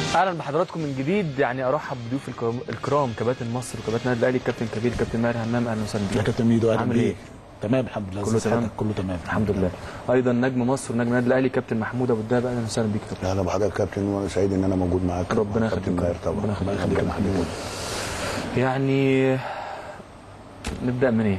اهلا بحضراتكم من جديد يعني ارحب بضيوف الكرام- الكرام كباتن مصر وكباتن النادي الاهلي الكابتن كبير كابتن ماهر همام اهلا وسهلا يا بيك كابتن ميدو اهلا عامل بيك ايه؟ تمام الحمد لله كله ازي تمام؟ حضرتك؟ كله تمام الحمد لله ايضا نجم مصر ونجم النادي الاهلي كابتن محمود ابو الدهب اهلا وسهلا بيك كابتن اهلا بحضرتك يا كابتن وانا سعيد ان انا موجود معاك ربنا كابتن يخليك. ماهر طبعا ربنا يخليك. يخليك يا محمود يعني نبدا من ايه؟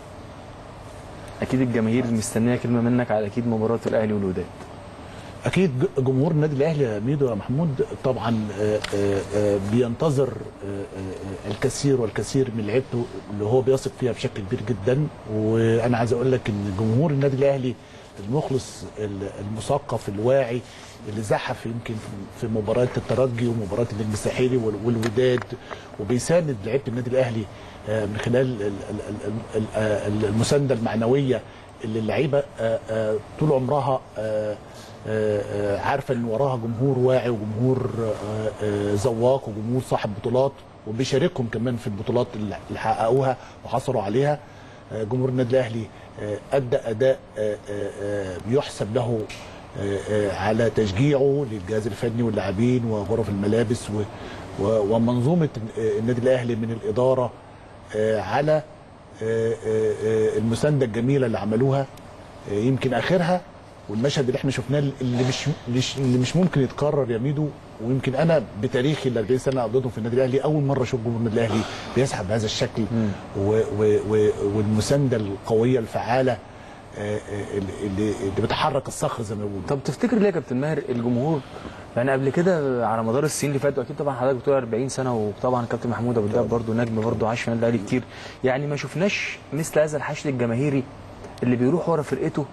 اكيد الجماهير مستنيه كلمه منك على اكيد مباراه الاهلي والوداد اكيد ج- جمهور النادي الاهلي يا ميدو يا محمود طبعا آه، آه، آه، بينتظر آه، آه، الكثير والكثير من لعيبته اللي هو بيثق فيها بشكل كبير جدا وانا عايز اقول لك ان جمهور النادي الاهلي المخلص ال- المثقف الواعي اللي زحف يمكن في مباراه الترجي ومباراه النجم الساحلي وال- والوداد وبيساند لعيبه النادي الاهلي آه، من خلال ال- ال- ال- ال- آه، المسانده المعنويه اللي اللعيبه آه، آه، طول عمرها آه، آه، آه، عارفه ان وراها جمهور واعي وجمهور آه، آه، ذواق وجمهور صاحب بطولات وبيشاركهم كمان في البطولات اللي اللي حققوها وحصلوا عليها آه، جمهور النادي الاهلي آه، ادى اداء آه، آه، آه، يحسب له آه، آه، على تشجيعه للجهاز الفني واللاعبين وغرف الملابس و- و- ومنظومه آه، النادي الاهلي من الاداره آه، على آه، آه، آه، المسانده الجميله اللي عملوها آه، يمكن اخرها والمشهد اللي احنا شفناه اللي مش مش- اللي مش ممكن يتكرر يا ميدو ويمكن انا بتاريخي ال 40 سنه قضيتهم في النادي الاهلي اول مره اشوف جمهور النادي الاهلي بيسحب بهذا الشكل و و و والمسانده القويه الفعاله آه، آه، اللي اللي اللي بتحرك الصخر زي ما بيقولوا طب تفتكر ليه يا كابتن ماهر الجمهور يعني قبل كده على مدار السنين اللي فاتوا اكيد طبعا حضرتك بتقول 40 سنه وطبعا كابتن محمود ابو الدهب برضه نجم برضه عاش في النادي الاهلي كتير يعني ما شفناش مثل هذا الحشد الجماهيري اللي بيروح ورا فرقته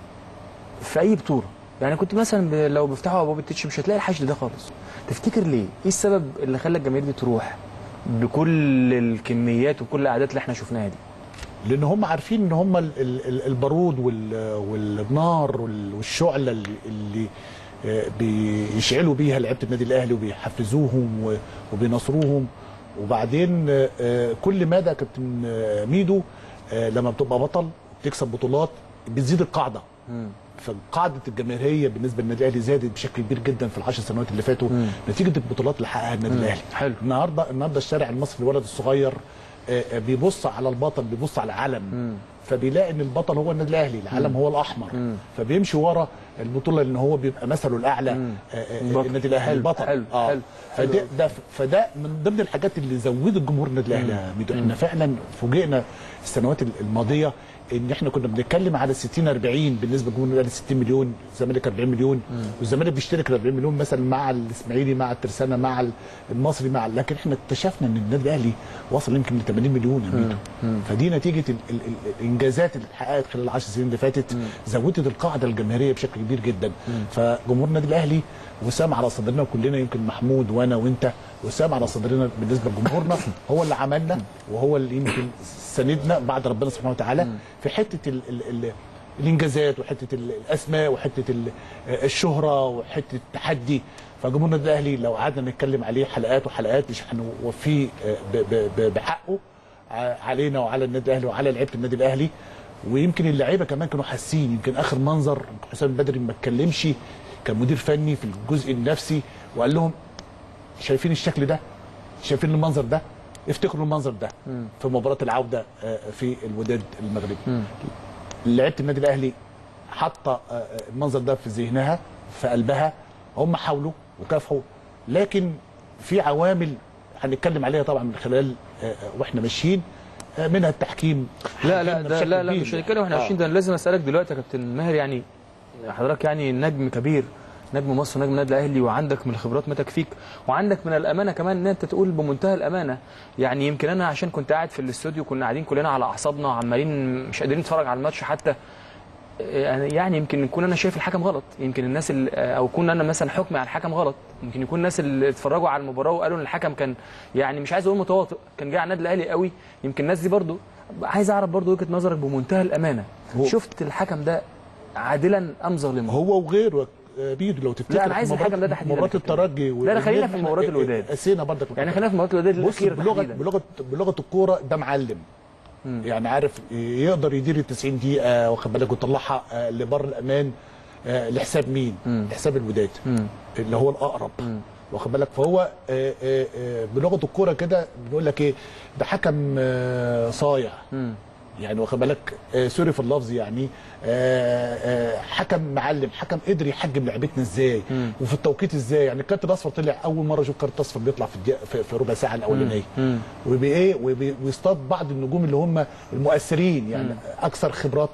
في اي بطوله يعني كنت مثلا ب- لو بيفتحوا ابواب التتش مش هتلاقي الحشد ده خالص تفتكر ليه ايه السبب اللي خلى الجماهير دي تروح بكل الكميات وكل الاعداد اللي احنا شفناها دي لان هم عارفين ان هم ال- ال- ال- البارود وال- والنار وال- والشعله اللي- اللي آه، بيشعلوا بيها لعيبه النادي الاهلي وبيحفزوهم و- وبينصروهم وبعدين آه، آه، كل مدى يا كابتن آه، ميدو آه، لما بتبقى بطل بتكسب بطولات بتزيد القاعده فقاعده الجماهيريه بالنسبه للنادي الاهلي زادت بشكل كبير جدا في العشر سنوات اللي فاتوا نتيجه البطولات اللي حققها النادي الاهلي حلو. النهارده النهارده الشارع المصري الولد الصغير آه، آه، بيبص على البطل بيبص على العلم فبيلاقي ان البطل هو النادي الاهلي العلم هو الاحمر فبيمشي ورا البطوله لان هو بيبقى مثله الاعلى آه، آه، البطل. النادي الاهلي حلو، البطل حلو، اه حلو، فده حلو. ده فده من ضمن الحاجات اللي زودت جمهور النادي الاهلي يا ميدو احنا فعلا فوجئنا السنوات الماضيه ان احنا كنا بنتكلم على 60 40 بالنسبه لجمهور الاهلي 60 مليون الزمالك 40 مليون والزمالك بيشترك ال 40 مليون مثلا مع الاسماعيلي مع الترسانه مع المصري مع لكن احنا اكتشفنا ان النادي الاهلي وصل يمكن ل 80 مليون يا ميدو فدي نتيجه ال ال ال الانجازات اللي اتحققت خلال العشر سنين اللي فاتت زودت القاعده الجماهيريه بشكل كبير جدا فجمهور النادي الاهلي وسام على صدرنا كلنا يمكن محمود وانا وانت وسام على صدرنا بالنسبه لجمهورنا هو اللي عملنا وهو اللي يمكن ساندنا بعد ربنا سبحانه وتعالى في حته ال ال ال الانجازات وحته ال- الاسماء وحته ال- الشهره وحته التحدي فجمهور النادي الاهلي لو قعدنا نتكلم عليه حلقات وحلقات مش هنوفيه ب- ب- ب- بحقه ع- علينا وعلى النادي الاهلي وعلى لعيبه النادي الاهلي ويمكن اللعيبه كمان كانوا حاسين يمكن اخر منظر حسام بدري ما اتكلمش كمدير فني في الجزء النفسي وقال لهم شايفين الشكل ده شايفين المنظر ده افتكروا المنظر ده في مباراه العوده آه، في الوداد المغربي لعيبه النادي الاهلي حاطه آه، المنظر ده في ذهنها في قلبها هم حاولوا وكافحوا لكن في عوامل هنتكلم عليها طبعا من خلال آه، آه، واحنا ماشيين آه، منها التحكيم لا لا حكمنا ده بشكل لا لا كبير مش يعني. هنتكلم احنا آه. 20 ده أنا لازم اسالك دلوقتي يا كابتن ماهر يعني حضرتك يعني نجم كبير نجم مصر ونجم النادي الاهلي وعندك من الخبرات ما تكفيك وعندك من الامانه كمان ان انت تقول بمنتهى الامانه يعني يمكن انا عشان كنت قاعد في الاستوديو كنا قاعدين كلنا على اعصابنا وعمالين مش قادرين نتفرج على الماتش حتى يعني يعني يمكن يكون انا شايف الحكم غلط يمكن الناس اللي او يكون انا مثلا حكمي على الحكم غلط ممكن يكون الناس اللي اتفرجوا على المباراه وقالوا ان الحكم كان يعني مش عايز اقول متواطئ كان جاي على النادي الاهلي قوي يمكن الناس دي برضو عايز اعرف برضو وجهه نظرك بمنتهى الامانه هو- شفت الحكم ده عادلا ام ظالما هو وغيره آه، بيدو لو تفتكر لا، أنا عايز في مباراة- الحكم ده تحديداً مباراه يا كابتن. الترجي لا، لا، خلينا في والوداد، مباراة إحنا الوداد. قسينا برضك يعني خلينا في مباراه الوداد بص الاخيره بلغه تحديداً. بلغه بلغه الكوره ده معلم يعني عارف يقدر يدير ال 90 دقيقه واخد بالك ويطلعها آه، لبر الامان آه، لحساب مين؟ لحساب الوداد اللي هو الاقرب واخد بالك فهو آه، آه، آه، بلغه الكوره كده بنقول لك ايه ده حكم آه، صايع مم. يعني واخد بالك آه، سوري في اللفظ يعني آه، آه، حكم معلم حكم قدر يحجم لعبتنا ازاي مم. وفي التوقيت ازاي يعني الكارت الاصفر طلع اول مره اشوف كارت اصفر بيطلع في الدقيقة في, في ربع ساعه الاولانيه مم. وبايه وبي- ويصطاد بعض النجوم اللي هم المؤثرين يعني اكثر خبراتا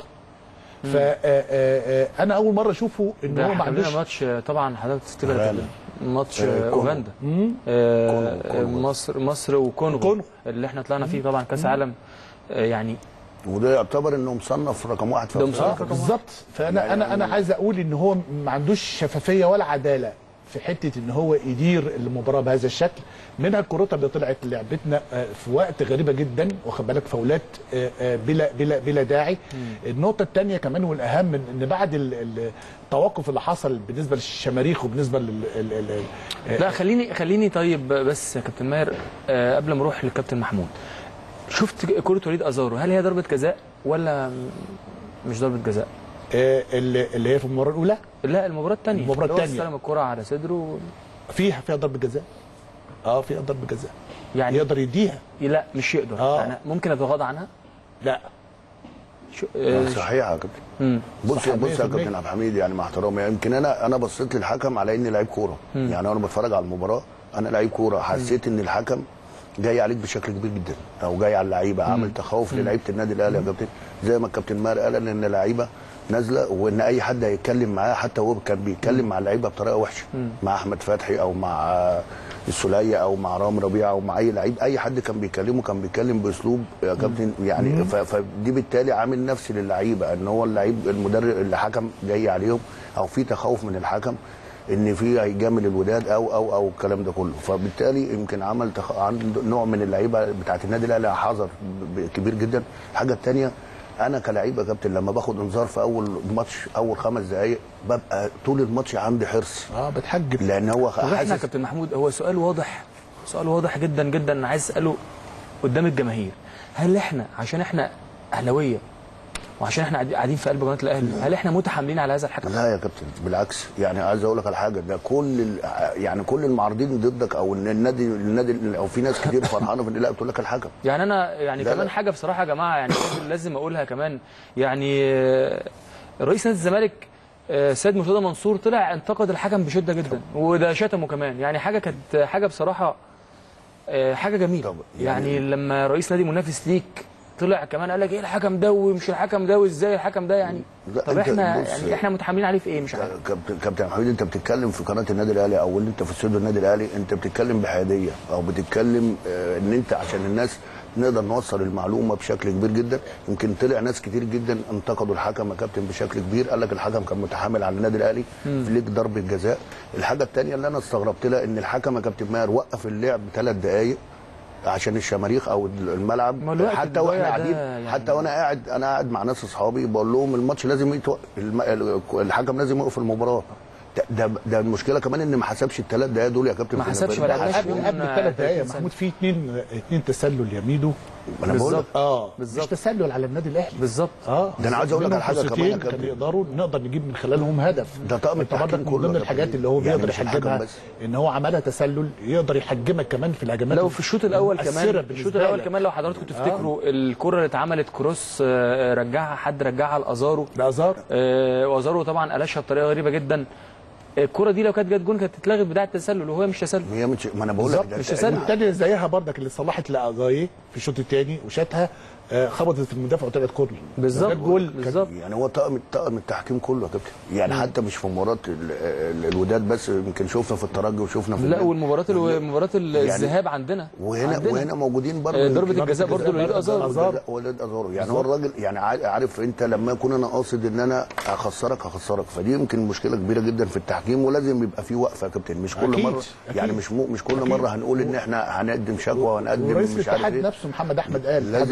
فانا اول مره اشوفه ان ده هو ما حكم لنا عندوش ماتش آه، طبعا حضرتك تفتكر غانا. ماتش آه، آه، كونغو. اوغندا مم. آه، كونغو- كونغو. مصر مصر وكونغو كونغو. اللي احنا طلعنا فيه طبعا كاس عالم آه، يعني وده يعتبر انه مصنف رقم واحد في ده أفريقيا. مصنف آه رقم بالظبط فانا يعني انا انا أنا- عايز اقول ان هو ما عندوش شفافيه ولا عداله في حته ان هو يدير المباراه بهذا الشكل منها الكروت اللي طلعت لعبتنا آه، في وقت غريبه جدا واخد بالك فاولات آه، آه، بلا بلا بلا داعي النقطه الثانيه كمان والاهم ان إن بعد ال- ال- التوقف اللي حصل بالنسبه للشماريخ وبالنسبه لل ال- ال- ال- لا خليني خليني طيب بس يا كابتن ماهر آه، قبل ما اروح للكابتن محمود شفت كرة وليد ازارو هل هي ضربة جزاء ولا مش ضربة جزاء؟ آه، اللي اللي هي في المباراه الاولى لا المباراة الثانية المباراة التانية. استلم الكرة على صدره فيها فيها ضربه جزاء اه فيها ضربه جزاء يعني يقدر يديها لا مش يقدر آه. يعني ممكن يتغاضى عنها لا شو آه، صحيح يا كابتن مم. بص صح، بص يا 100%. كابتن عبد الحميد يعني مع احترامي يمكن انا انا بصيت للحكم على اني لعيب كوره يعني انا بتفرج على المباراه انا لعيب كوره حسيت ان الحكم جاي عليك بشكل كبير جدا او جاي على اللعيبه عامل تخوف للعيبه النادي الاهلي يا كابتن زي ما الكابتن ماهر قال ان اللعيبه نازله وان اي حد هيتكلم معاه حتى هو كان بيتكلم مع اللعيبه بطريقه وحشه مع احمد فتحي او مع آه، السوليه او مع رامي ربيعه او مع اي لعيب اي حد كان بيكلمه كان بيتكلم باسلوب يا كابتن يعني ف- فدي بالتالي عامل نفسي للعيبه ان هو اللعيب المدرب اللي حكم جاي عليهم او في تخوف من الحكم ان في هيجامل الوداد او او او الكلام ده كله فبالتالي يمكن عمل تخ... عند نوع من اللعيبه بتاعت النادي الاهلي حذر ب- ب- كبير جدا الحاجه الثانيه انا كلعيب يا كابتن لما باخد انذار في اول ماتش اول خمس دقائق ببقى طول الماتش عندي حرص اه بتحجم لان هو طب احنا يا حاسس كابتن محمود هو سؤال واضح سؤال واضح جدا جدا انا عايز اساله قدام الجماهير هل احنا عشان احنا اهلاويه وعشان احنا قاعدين- قاعدين في قلب قناه الاهلي هل احنا متحاملين على هذا الحكم؟ لا يا كابتن بالعكس يعني عايز اقول لك على حاجه ده كل ال- يعني كل المعارضين ضدك او ان النادي النادي او في ناس كتير فرحانه في لا بتقول لك الحكم يعني انا يعني لا، كمان لا. حاجه بصراحه يا جماعه يعني لازم- لازم اقولها كمان يعني آه، رئيس نادي الزمالك آه، سيد مرتضى منصور طلع انتقد الحكم بشده جدا وده شتمه كمان يعني حاجه كانت حاجه بصراحه آه، حاجه جميله طب يعني, يعني- لما رئيس نادي منافس ليك طلع كمان قال لك ايه الحكم ده ومش الحكم ده وازاي الحكم ده يعني لا، طب أنت احنا بص- يعني احنا متحاملين عليه في ايه مش عارف كابتن كابتن حميد انت بتتكلم في قناه النادي الاهلي او اللي انت في استوديو النادي الاهلي انت بتتكلم بحياديه او بتتكلم آه، ان انت عشان الناس نقدر نوصل المعلومه بشكل كبير جدا يمكن طلع ناس كتير جدا انتقدوا الحكم يا كابتن بشكل كبير قال لك الحكم كان متحامل على النادي الاهلي في ليك ضربه جزاء الحاجه الثانيه اللي انا استغربت لها ان الحكم يا كابتن ماهر وقف اللعب ثلاث دقائق عشان الشماريخ او الملعب ما الوقت حتى واحنا الضايع ده قاعدين يعني- حتى وانا قاعد انا قاعد مع ناس اصحابي بقول لهم الماتش لازم يتوقف الم... الحكم لازم يوقف المباراه ده ده, ده المشكله كمان ان ما حسبش الثلاث دقايق دول يا كابتن ما في حسبش، النتائج. ما لعبناش قبل يوم قبل الثلاث دقائق 30 محمود في اثنين اثنين تسلل يمينه انا بقول لك بالظبط. اه بالظبط. مش تسلل على النادي الاهلي بالظبط اه ده أنا عايز أقول لك على منهم حاجة كمان يا فرصتين كابتن. كانوا يقدروا نقدر نجيب من خلالهم هدف ده طاقم أنت برضك التحكيم من كله ضمن يا الحاجات كابتن. اللي هو يعني بيقدر مش الحكم يحجمها بس. ان هو عملها تسلل يقدر يحجمك كمان في الهجمات لو في الشوط الاول المؤثرة كمان بالنسبة الشوط الاول لك. كمان لو حضراتكم تفتكروا الكره اللي اتعملت كروس آه، رجعها حد رجعها لازارو ده ازار آه، وازارو طبعا قلشها بطريقه غريبه جدا الكره دي لو كانت جت جون كانت تتلغت بدايه التسلل وهو مش تسلل هي مش ما انا بقول لك بالظبط ده مش ده- تسلل. والتانية زيها برضك اللي صلحت لاجاي في الشوط الثاني وشاتها آه، خبطت المدافع وطلعت كورنر بالظبط. ده جول كان- بالظبط. يعني هو طاقم طاقم التحكيم كله يا كابتن يعني حتى مش في مباراه ال- ال- الوداد بس يمكن شفنا في الترجي وشفنا في لا النادي. والمباراه الو- مباراه الذهاب عندنا وهنا عندنا. وهنا موجودين برضه آه، ضربه يمكن- الجزاء برضه لوليد ازارو أزارو. ولد ازارو يعني هو الراجل يعني عا- عارف انت لما يكون انا قاصد ان انا اخسرك هخسرك فدي يمكن مشكله كبيره جدا في التحكيم ولازم يبقى في وقفه يا كابتن مش كل أكيد، مره أكيد. يعني مش مو مش كل أكيد. مره هنقول ان احنا هنقدم شكوى وهنقدم ورئيس مش عارف الاتحاد ايه نفسه محمد احمد قال الاتحاد لازم- الافريقي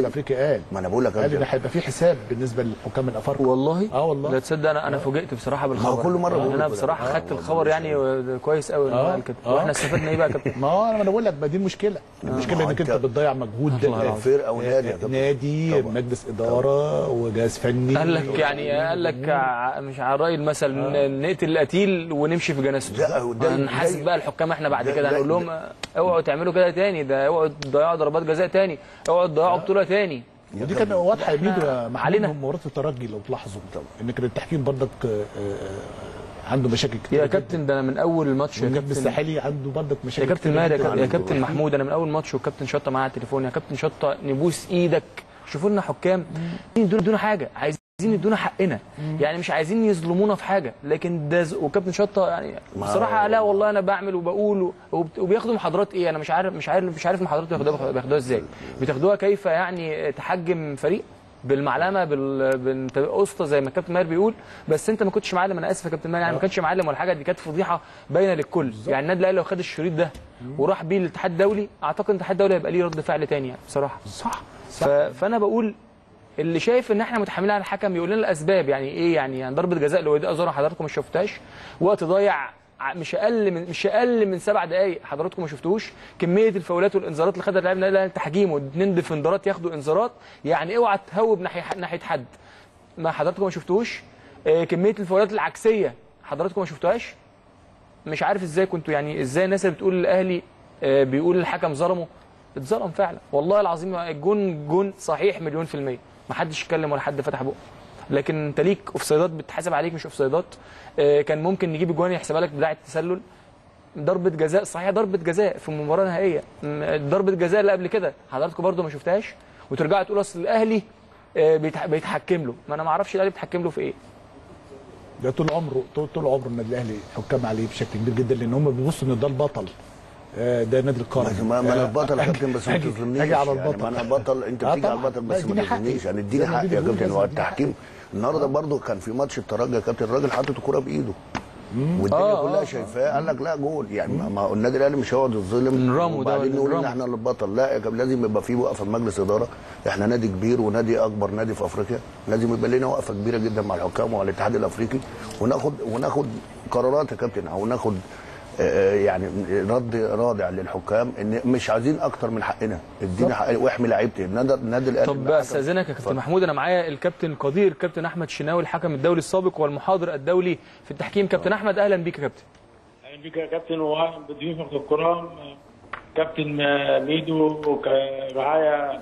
قال ما انا بقول لك قال ان أنت- هيبقى في حساب بالنسبه للحكام الافارقه والله اه والله. لا تصدق انا انا فوجئت بصراحه بالخبر ما هو كل مرة بقول انا كده. بصراحه آه، خدت والله الخبر مش يعني كويس قوي انه آه، قال كده آه. واحنا استفدنا ايه بقى يا كابتن ما هو انا بقول لك ما دي المشكله المشكله ما هو انك انت أنت- بتضيع مجهود الله آه، العظيم. فرقه ونادي يا كابتن. نادي طبعا. مجلس اداره وجهاز فني قال لك يعني قال لك ع- مش على راي المثل ن- نقتل القتيل ونمشي في جنازته لا، هو ده- هنحاسب ده- بقى الحكام احنا بعد ده- كده ده- هنقول لهم آه، اوعوا تعملوا كده تاني ده اوعوا تضيعوا ضربات جزاء تاني اوعوا تضيعوا بطوله تاني ودي كانت واضحه يا ميدو يا محمود علينا. من مباراه الترجي لو تلاحظوا ان كان التحكيم برضك آه، آه، عنده مشاكل كتير يا جداً. كابتن ده انا من اول ماتش يا والنجم كابتن الساحلي عنده برضك يا مشاكل كابتن كتير ماهر يا جداً. كابتن, يا عنده كابتن واحد. محمود انا من اول ماتش والكابتن شطه معايا على التليفون يا كابتن شطه نبوس ايدك شوفوا لنا حكام يدونا يدونا حاجه عايزين يدونا حقنا يعني مش عايزين يظلمونا في حاجه لكن ده ز- وكابتن شطه يعني ما- بصراحه لا والله انا بعمل وبقول وبت- وبياخدوا محاضرات ايه انا مش عارف مش عارف مش عارف محاضرات بياخدوها بياخدوها ازاي بتاخدوها كيف يعني تحجم فريق بالمعلمه بال بالاسطى زي ما الكابتن ماهر بيقول بس انت ما كنتش معلم انا اسف يا كابتن ماهر يعني ما كانش معلم ولا حاجه دي كانت فضيحه باينه للكل يعني النادي الاهلي لو خد الشريط ده وراح بيه للاتحاد الدولي اعتقد الاتحاد الدولي هيبقى ليه رد فعل تاني يعني بصراحه صح ف... فانا بقول اللي شايف ان احنا متحملين على الحكم يقول لنا الاسباب يعني ايه يعني, يعني ضربه جزاء لو دي ازار حضراتكم ما شفتهاش وقت ضايع ع- مش اقل من مش اقل من سبع دقائق حضراتكم ما شفتوش كميه الفاولات والانذارات اللي خدها اللاعب النادي الاهلي التحكيم واثنين ديفندرات ياخدوا انذارات يعني اوعى تهوب ناحيه ناحيه حد ما حضراتكم ما شفتوش آه، كميه الفاولات العكسيه حضراتكم ما شفتوهاش مش عارف ازاي كنتوا يعني ازاي الناس اللي بتقول الاهلي آه، بيقول الحكم ظلمه اتظلم فعلا والله العظيم الجون جون صحيح مليون في المية ما حدش اتكلم ولا حد فتح بقه لكن انت ليك اوفسايدات بتحاسب عليك مش اوفسايدات آه، كان ممكن نجيب الجوان يحسبها لك بتاعه تسلل ضربة جزاء صحيح ضربة جزاء في مباراة نهائية م- ضربة جزاء اللي قبل كده حضراتكم برضو ما شفتهاش وترجعوا تقولوا اصل الاهلي آه، بيتح- بيتحكم له ما انا ما اعرفش الاهلي بيتحكم له في ايه ده طول عمره طول, طول عمره النادي الاهلي حكام عليه بشكل كبير جدا لان هم بيبصوا ان ده البطل آه، ده نادي القرن ما ما انا آه، البطل يا كابتن بس ما أجي- تظلمنيش اجي على يعني البطل ما انا بطل انت آه بتيجي على طبعاً. البطل لا، بس ما اديني حقي. تظلمنيش يعني زي اديني ما حقي يا بيقول كابتن لازم هو اديني التحكيم النهارده برضو كان في ماتش الترجي يا كابتن الراجل حاطط الكوره بايده والدنيا آه، كلها آه. شايفاه قال لك لا جول يعني ما- ما هو النادي الاهلي مش هيقعد يتظلم نرامو ده وبعدين ولا نقول ان نرامو. احنا اللي البطل لا يا كابتن لازم يبقى في وقفه مجلس اداره احنا نادي كبير ونادي اكبر نادي في افريقيا لازم يبقى لنا وقفه كبيره جدا مع الحكام ومع الاتحاد الافريقي وناخد وناخد قرارات يا كابتن او ناخد آه، يعني رد رادع للحكام ان مش عايزين اكتر من حقنا ادينا حق واحمي لعيبتي النادي النادي الاهلي طب بقى استاذنك يا كابتن محمود انا معايا الكابتن القدير كابتن احمد شناوي الحكم الدولي السابق والمحاضر الدولي في التحكيم كابتن احمد اهلا بيك يا كابتن اهلا بك يا كابتن واهلا بضيوفك الكرام كابتن ميدو وك- معايا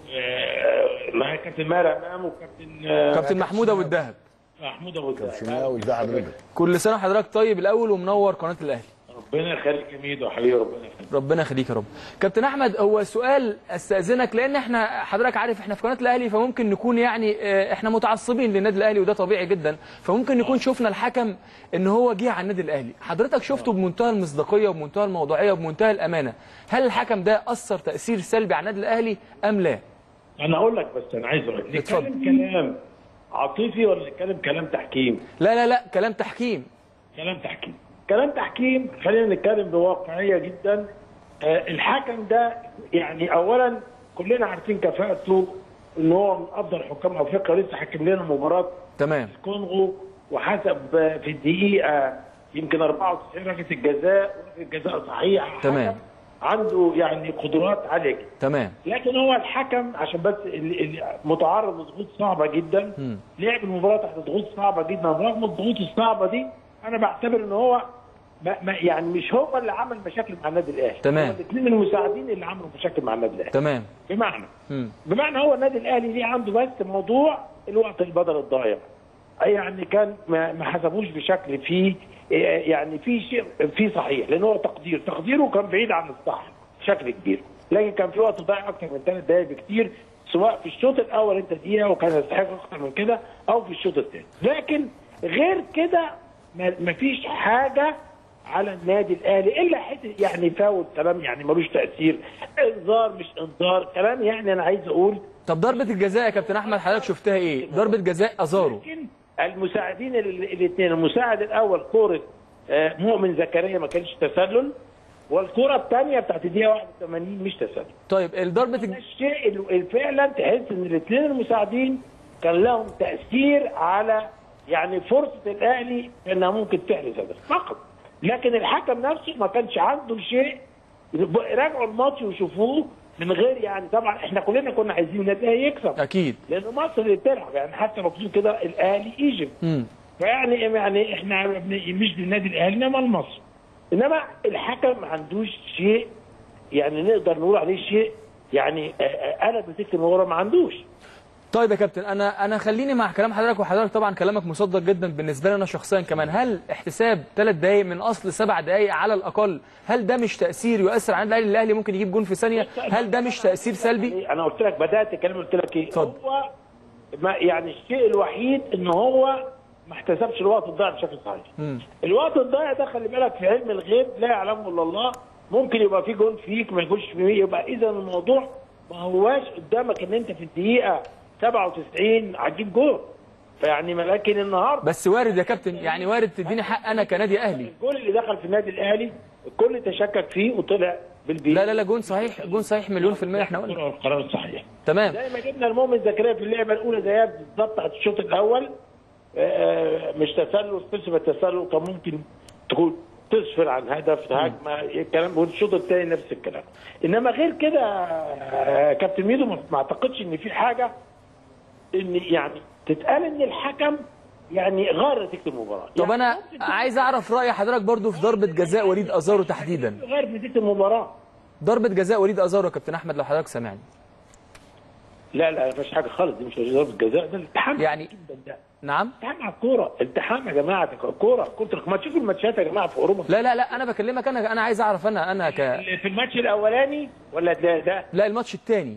آه، معايا كابتن ماهر امام وكابتن آه، كابتن محمود ابو الدهب محمود ابو الدهب. شناوي ده حضرتك كل سنه وحضرتك طيب الاول ومنور قناه الاهلي ربنا يخليك يا ميدو حبيبي ربنا يخليك ربنا يخليك يا رب كابتن احمد هو سؤال استاذنك لان احنا حضرتك عارف احنا في قناه الاهلي فممكن نكون يعني اه، احنا متعصبين للنادي الاهلي وده طبيعي جدا فممكن نكون شفنا الحكم ان هو جه على النادي الاهلي حضرتك شفته بمنتهى المصداقيه وبمنتهى الموضوعيه وبمنتهى الامانه هل الحكم ده اثر تاثير سلبي على النادي الاهلي ام لا انا اقول لك بس انا عايز اقول لك اتفضل. نتكلم كلام عاطفي ولا نتكلم كلام تحكيم لا لا لا كلام تحكيم كلام تحكيم كلام تحكيم خلينا نتكلم بواقعيه جدا آه، الحكم ده يعني اولا كلنا عارفين كفاءته ان هو من افضل حكام افريقيا لسه حكم لنا مباراه تمام الكونغو وحسب في الدقيقه يمكن 94 ركله الجزاء وركله الجزاء صحيحه تمام. حكم عنده يعني قدرات عاليه جدا تمام لكن هو الحكم عشان بس ال- ال- متعرض لضغوط صعبه جدا مم. لعب المباراه تحت ضغوط صعبه جدا رغم الضغوط الصعبه دي انا بعتبر ان هو ما ما يعني مش هو اللي عمل مشاكل مع النادي الاهلي تمام. هو الاثنين المساعدين اللي عملوا مشاكل مع النادي الاهلي تمام بمعنى مم. بمعنى هو النادي الاهلي ليه عنده بس موضوع الوقت البدل الضايع يعني كان ما ما حسبوش بشكل فيه يعني في شيء في صحيح لان هو تقدير تقديره كان بعيد عن الصح بشكل كبير لكن كان في وقت ضايع اكثر من ثلاث دقائق بكتير سواء في الشوط الاول انت دقيقه وكان يستحق اكثر من كده او في الشوط الثاني لكن غير كده ما ما فيش حاجه على النادي الاهلي الا حته يعني فاول كلام يعني ملوش تاثير انذار مش انذار كلام يعني انا عايز اقول طب ضربه الجزاء يا كابتن احمد حضرتك شفتها ايه ضربه جزاء ازارو لكن المساعدين الاثنين المساعد الاول كوره آه، مؤمن زكريا ما كانش تسلل والكره الثانيه بتاعت الدقيقه 81 مش تسلل طيب ضربه ده الج... الشيء اللي فعلا تحس ان الاثنين المساعدين كان لهم تاثير على يعني فرصه الاهلي انها ممكن تحرز هدف فقط لكن الحكم نفسه ما كانش عنده شيء راجعوا الماتش وشوفوه من غير يعني طبعا احنا كلنا كنا عايزين النادي الأهلي يكسب اكيد لان مصر اللي بتلعب يعني حتى مكتوب كده الاهلي ايجيبت امم فيعني يعني احنا بن- مش للنادي الاهلي انما لمصر انما الحكم ما عندوش شيء يعني نقدر نقول عليه شيء يعني آه، آه، انا بتكتب من ورا ما عندوش طيب يا كابتن انا انا خليني مع كلام حضرتك وحضرتك طبعا كلامك مصدق جدا بالنسبه لي انا شخصيا كمان هل احتساب ثلاث دقائق من اصل سبع دقائق على الاقل هل ده مش تاثير يؤثر على النادي الاهلي الاهلي ممكن يجيب جون في ثانيه هل ده مش تاثير سلبي انا قلت لك بدات الكلام قلت لك ايه اتفضل. هو ما يعني الشيء الوحيد ان هو ما احتسبش الوقت الضايع بشكل صحيح مم. الوقت الضايع ده خلي بالك في علم الغيب لا يعلمه الا الله ممكن يبقى في جون فيك ما يكونش في يبقى اذا الموضوع ما هواش قدامك ان انت في الدقيقه 97 هتجيب جول فيعني ما- لكن النهارده بس وارد يا كابتن يعني وارد تديني حق انا كنادي اهلي الجول اللي دخل في النادي الاهلي الكل تشكك فيه وطلع بالبيت لا لا لا جون صحيح جون صحيح مليون في المية احنا قلنا القرار الصحيح تمام زي ما جبنا المؤمن زكريا في اللعبه الاولى زيها بالظبط بتاعت الشوط الاول آه، مش تسلل قسم التسلل كان ممكن تكون تسفر عن هدف هجمه الكلام والشوط الثاني نفس الكلام انما غير كده آه، كابتن ميدو ما ما اعتقدش ان في حاجه ان يعني تتقال ان الحكم يعني غير نتيجه المباراه طب يعني انا عايز اعرف راي حضرتك برضو في ضربه جزاء وليد ازارو تحديدا غير نتيجه المباراه ضربه جزاء وليد ازارو يا كابتن احمد لو حضرتك سامعني لا لا ما فيش حاجه خالص دي مش ضربه جزاء ده التحام يعني- جدا ده نعم التحام على الكوره التحام يا جماعه ده كوره كره ما تشوفوا الماتشات يا جماعه في اوروبا لا لا لا انا بكلمك انا انا عايز اعرف انا انا ك في الماتش الاولاني ولا ده ده لا الماتش الثاني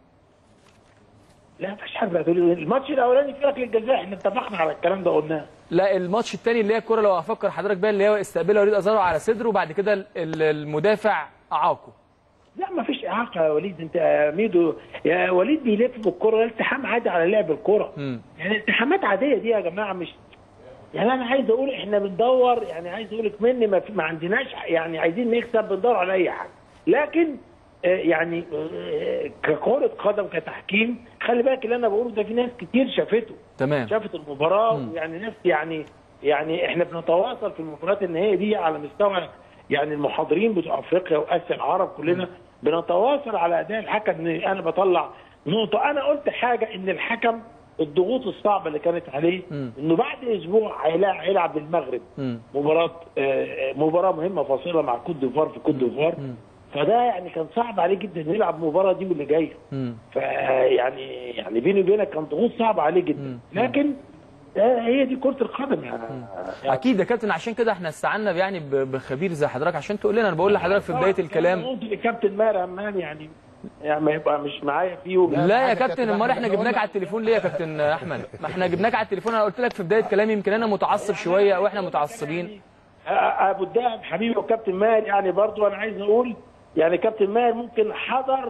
لا مفيش حاجه تقول الماتش الاولاني في ركله الجزاء احنا اتفقنا على الكلام ده قلناه لا الماتش الثاني اللي هي الكره لو افكر حضرتك بيها اللي هو استقبلها وليد ازارو على صدره وبعد كده ال- ال- المدافع اعاقه لا ما فيش اعاقه يا وليد انت يا ميدو يا وليد بيلف بالكوره ده التحام عادي على لعب الكوره مم. يعني التحامات عاديه دي يا جماعه مش يعني انا عايز اقول احنا بندور يعني عايز اقول لك مني ما, في ما عندناش يعني عايزين نكسب بندور على اي حاجه لكن آه، يعني آه، ككره قدم كتحكيم خلي بالك اللي انا بقوله ده في ناس كتير شافته تمام شافت المباراه ويعني ناس يعني يعني احنا بنتواصل في المباريات النهائيه دي على مستوى يعني المحاضرين بتوع افريقيا واسيا العرب كلنا بنتواصل على اداء الحكم ان انا بطلع نقطه انا قلت حاجه ان الحكم الضغوط الصعبه اللي كانت عليه مم. انه بعد اسبوع هيلاعب هيلعب المغرب مم. مباراه آه، مباراه مهمه فاصله مع كوت ديفوار في كوت ديفوار فده يعني كان صعب عليه جدا إنه يلعب المباراه دي واللي جايه مم. فيعني يعني بيني وبينك كان ضغوط صعبه عليه جدا لكن آه، هي دي كره القدم يعني يعني اكيد يا كابتن عشان كده احنا استعنا يعني ب- بخبير زي حضرتك عشان تقول لنا انا بقول لحضرتك في بدايه الكلام ممكن الكابتن ماهر همام يعني يعني ما يبقى مش معايا فيه وب- لا يا حاجة كابتن كابتن امال أحمد، احنا إحنا جبناك قلنا- على التليفون ليه يا كابتن احمد ما احنا جبناك على التليفون انا قلت لك في بدايه كلامي يمكن انا متعصب شويه او احنا متعصبين آه، ابو الدهب حبيبي وكابتن ماهر يعني برضو انا عايز اقول يعني كابتن ماهر ممكن حضر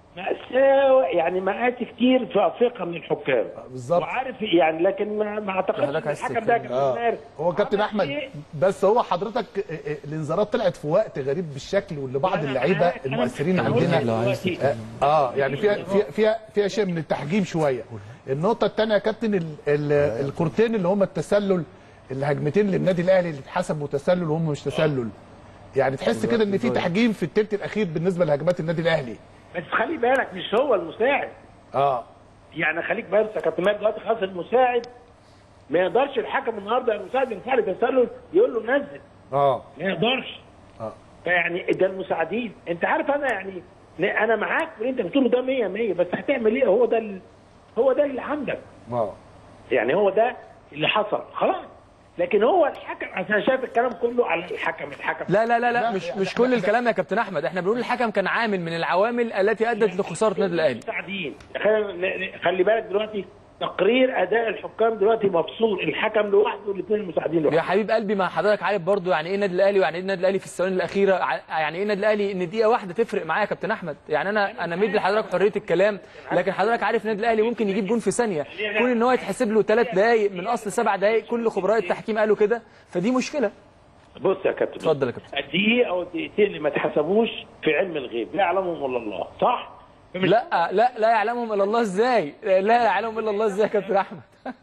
مأساة يعني مآسي كتير في افريقيا من الحكام بالظبط. وعارف يعني لكن ما ما اعتقدش حضرتك إن عايز الحكم ده تتكلم. كابتن اه ماهر هو كابتن عمل احمد إيه؟ بس هو حضرتك آه، آه، الانذارات طلعت في وقت غريب بالشكل واللي بعض أنا اللعيبه معاك. أنا المؤثرين بقول لك عندنا دلوقتي. آه، اه يعني فيها فيها فيها فيها شيء من التحجيم شويه النقطه الثانيه يا كابتن ال- ال- الكورتين اللي هم التسلل الهجمتين للنادي الاهلي اللي اتحسبوا تسلل وهم مش تسلل يعني تحس كده ان في تحجيم في الثلث الاخير بالنسبه لهجمات النادي الاهلي بس خلي بالك مش هو المساعد اه يعني خليك بس يا كابتن ماهر دلوقتي خلاص المساعد ما يقدرش الحكم النهارده المساعد يرفع لي تسلل يقول له نزل اه ما يقدرش اه فيعني ده المساعدين انت عارف انا يعني انا معاك في اللي انت بتقوله ده 100 100 بس هتعمل ايه هو ده ال- هو ده اللي عندك اه يعني هو ده اللي حصل خلاص لكن هو الحكم عشان أنا شايف الكلام كله على الحكم الحكم لا لا لا لا لا، مش يعني مش كل الكلام يا كابتن احمد احنا بنقول الحكم كان عامل من العوامل التي ادت لخساره النادي الاهلي المساعدين خلي خلي بالك دلوقتي تقرير اداء الحكام دلوقتي مفصول الحكم لوحده والاثنين المساعدين يا لوحده حبيب قلبي ما حضرتك عارف برضو يعني ايه النادي الاهلي ويعني ايه النادي الاهلي في الثواني الاخيره ع- يعني ايه النادي الاهلي ان دقيقه واحده تفرق معايا يا كابتن احمد يعني انا انا مدي لحضرتك حريه الكلام لكن حضرتك عارف النادي الاهلي ممكن يجيب جون في ثانيه كون ان هو يتحسب له ثلاث دقائق من اصل سبع دقائق كل خبراء التحكيم قالوا كده فدي مشكله بص يا كابتن اتفضل يا كابتن الدقيقه او الدقيقتين اللي ما اتحسبوش في علم الغيب لا يعلمهم الا الله صح؟ فمش- لا لا لا يعلمهم الا الله ازاي لا يعلمهم الا الله ازاي يا كابتن احمد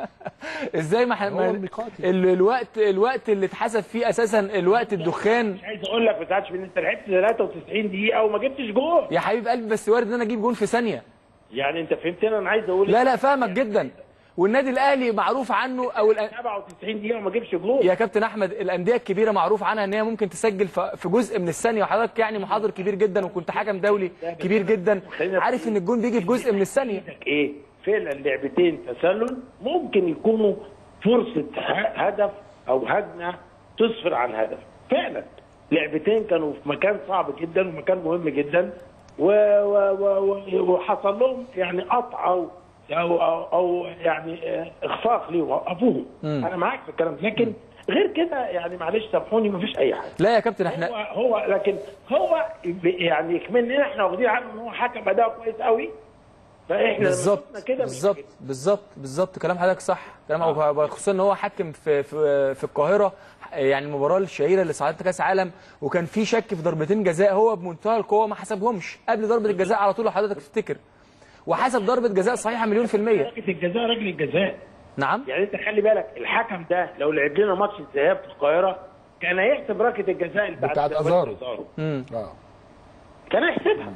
ازاي ما, هو ما الميقات ال- الوقت الوقت اللي اتحسب فيه اساسا الوقت الدخان مش عايز اقول لك ما تزعلش من انت لعبت 93 دقيقه وما جبتش جول يا حبيب قلبي بس وارد ان انا اجيب جون في ثانيه يعني انت فهمتني انا عايز اقول لا لا فاهمك جدا والنادي الاهلي معروف عنه او الأ- 97 دقيقه وما جبش جول يا كابتن احمد الانديه الكبيره معروف عنها ان هي ممكن تسجل ف- في جزء من الثانيه وحضرتك يعني محاضر كبير جدا وكنت حكم دولي كبير جدا عارف ان الجون بيجي في جزء من الثانيه عندك ايه فعلا لعبتين تسلل ممكن يكونوا فرصه ه- هدف او هجمه تصفر عن هدف فعلا لعبتين كانوا في مكان صعب جدا ومكان مهم جدا و و و و وحصل لهم يعني قطع او او او, أو يعني آه، اخفاق ليهم وقفوهم انا معاك في الكلام ده. لكن غير كده يعني معلش سامحوني مفيش اي حاجه لا يا كابتن احنا هو هو لكن هو يعني كمان احنا واخدين عنه ان هو حكم اداء كويس قوي فاحنا لما بالظبط شفنا كده مش بالظبط كده. بالظبط بالظبط كلام حضرتك صح كلام خصوصا ان هو حكم في في في القاهره يعني المباراه الشهيره اللي صعدت كاس عالم وكان في شك في ضربتين جزاء هو بمنتهى القوه ما حسبهمش قبل ضربه الجزاء على طول لو حضرتك تفتكر وحسب ضربه جزاء صحيحه مليون في الميه ركله الجزاء ركله الجزاء نعم يعني انت خلي بالك الحكم ده لو لعب لنا ماتش الذهاب في القاهره كان هيحسب ركله الجزاء اللي بتاعت أزارو. امم اه كان هيحسبها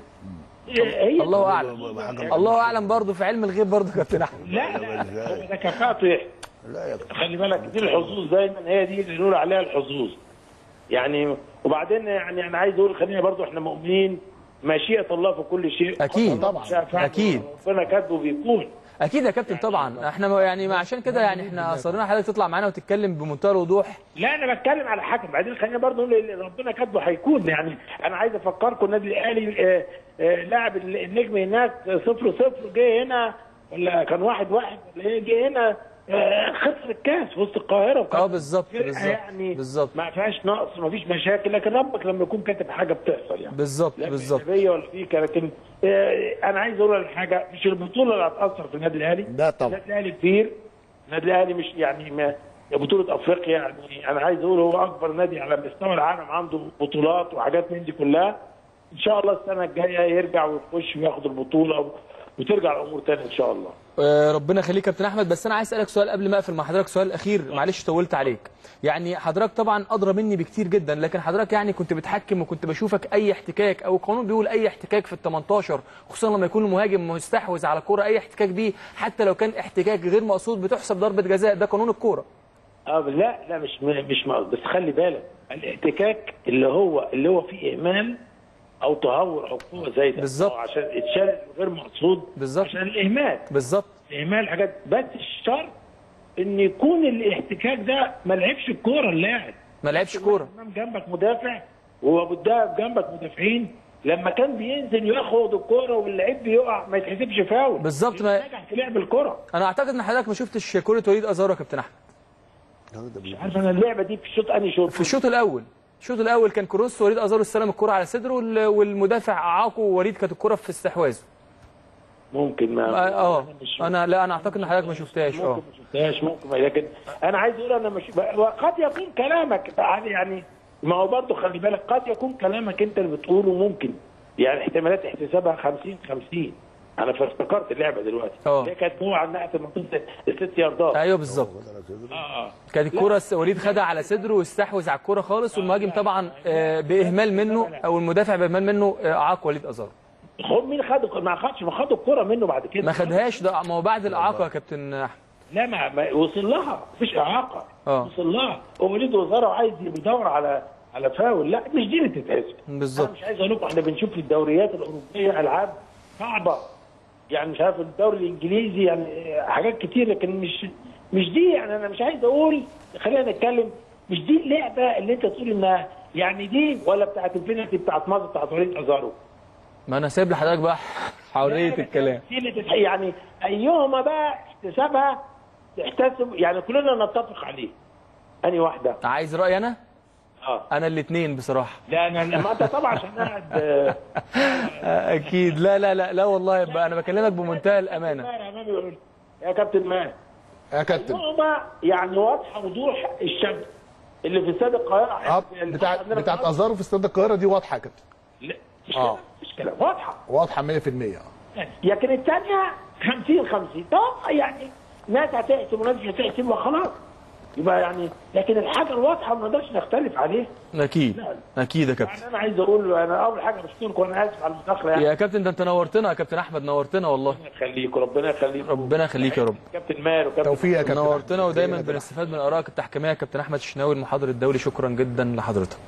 هي الله اعلم حكم- الله اعلم برضه في علم الغيب برضه يا كابتن احمد لا لا هو ده كفاءته يحسب لا يا كابتن. خلي بالك دي الحظوظ دايما هي دي اللي نقول عليها الحظوظ يعني وبعدين يعني انا عايز اقول خلينا برضو احنا مؤمنين مشيئه الله في كل شيء أكيد. طبعا أكيد. ربنا كاتبه بيكون اكيد يا كابتن طبعا احنا ما- يعني ما عشان كده يعني احنا اصرينا حضرتك تطلع معانا وتتكلم بمنتهى الوضوح لا انا بتكلم على حكم بعدين خلينا برضو نقول اللي ربنا كاتبه هيكون يعني انا عايز افكركم النادي الاهلي آه، آه، لاعب النجم هناك صفر صفر جه هنا ولا كان واحد واحد ولا ايه جه هنا آه، خسر الكاس في وسط القاهره وكان اه بالظبط فرقة بالظبط يعني بالظبط ما فيهاش نقص ما فيش مشاكل لكن ربك لما يكون كاتب حاجه بتحصل يعني بالظبط لا بالظبط بالظبط ولا فيك لكن آه، انا عايز اقول لك حاجه مش البطوله اللي هتاثر في النادي الاهلي لا طبعا النادي الاهلي كبير النادي الاهلي مش يعني ما بطوله افريقيا يعني انا عايز اقول هو اكبر نادي على مستوى العالم عنده بطولات وحاجات من دي كلها ان شاء الله السنه الجايه يرجع ويخش وياخد البطوله وترجع الامور تاني ان شاء الله آه، ربنا يخليك كابتن احمد بس انا عايز اسالك سؤال قبل ما اقفل مع حضرتك سؤال اخير معلش طولت عليك يعني حضرتك طبعا ادرى مني بكتير جدا لكن حضرتك يعني كنت بتحكم وكنت بشوفك اي احتكاك او القانون بيقول اي احتكاك في ال 18 خصوصا لما يكون المهاجم مستحوذ على كرة اي احتكاك بيه حتى لو كان احتكاك غير مقصود بتحسب ضربه جزاء ده قانون الكوره اه لا لا مش مش مقصود بس خلي بالك الاحتكاك اللي هو اللي هو فيه اهمال او تهور او قوه زي ده بالظبط. أو عشان اتشال غير مقصود بالظبط. عشان الاهمال بالظبط الاهمال حاجات بس الشرط ان يكون الاحتكاك ده ما لعبش الكوره اللاعب ما لعبش كوره امام جنبك مدافع وهو قدام جنبك مدافعين لما كان بينزل ياخد الكوره واللعيب بيقع ما يتحسبش فاول بالظبط، ما- نجح في لعب الكوره انا اعتقد ان حضرتك ما شفتش كره وليد ازارو يا كابتن احمد مش عارف انا اللعبه دي في الشوط انهي شوط في الشوط الاول الشوط الاول كان كروس وليد ازارو استلم الكره على صدره وال- والمدافع اعاقه ووليد كانت الكره في استحواذه ممكن ما اه مش- انا لا انا اعتقد ان حضرتك ما شفتهاش اه ممكن ما شفتهاش ممكن لكن انا عايز اقول انا مش وقد يكون كلامك يعني ما هو برضه خلي بالك قد يكون كلامك انت اللي بتقوله ممكن يعني احتمالات احتسابها 50 50 انا افتكرت اللعبه دلوقتي اه. هي كانت جوه على ناحيه منطقه الست ياردات ايوه بالظبط اه اه كانت الكره س- وليد خدها على صدره واستحوذ على الكره خالص والمهاجم طبعا آه، باهمال منه او المدافع باهمال منه آه، اعاق وليد ازارو خد مين خد ما خدش ما خدوا الكوره منه بعد كده ما خدهاش ده ما هو بعد الاعاقه يا كابتن احمد لا ما, ما وصل لها مفيش اعاقه اه. وصل لها هو وليد وزاره عايز بيدور على على فاول لا مش دي اللي تتحسب بالظبط. انا مش عايز اقول لكم احنا بنشوف في الدوريات الاوروبيه العاب صعبه يعني مش عارف الدوري الانجليزي يعني حاجات كتير لكن مش مش دي يعني انا مش عايز اقول خلينا نتكلم مش دي اللعبه اللي انت تقول انها يعني دي ولا بتاعت البينالتي بتاعت مصر بتاعت وليد ازارو ما انا سايب لحضرتك بقى حريه الكلام دي اللي تتح- يعني ايهما بقى احتسابها تحتسب يعني كلنا نتفق عليه انهي واحده عايز رايي انا اه انا الاثنين بصراحه لا انا ما انت طبعا عشان قاعد آه، آه، اكيد لا لا لا لا والله يبقى انا بكلمك بمنتهى الامانه ماهر امامي يقول يا كابتن ماهر يا كابتن هما يعني واضحه وضوح الشمس اللي في استاد القاهره اه بتاعت بتاعت ازارو في استاد القاهره دي واضحه يا كابتن لا مش آه. كده مش كده واضحه واضحه 100% لكن الثانيه 50 50 طب يعني ناس هتحسب وناس مش هتحسب وخلاص يبقى يعني لكن الحاجه الواضحه ما نقدرش نختلف عليها اكيد لا. اكيد يا كابتن يعني انا عايز اقول انا اول حاجه بشكرك وانا اسف على المداخله يعني يا كابتن ده انت نورتنا يا كابتن احمد نورتنا والله ربنا يخليك ربنا يخليك ربنا يخليك يا رب كابتن ماهر وكابتن توفيق يا كابتن نورتنا أحمد. ودايما خير يا بنستفاد من ارائك التحكيميه يا كابتن احمد الشناوي المحاضر الدولي شكرا جدا لحضرتك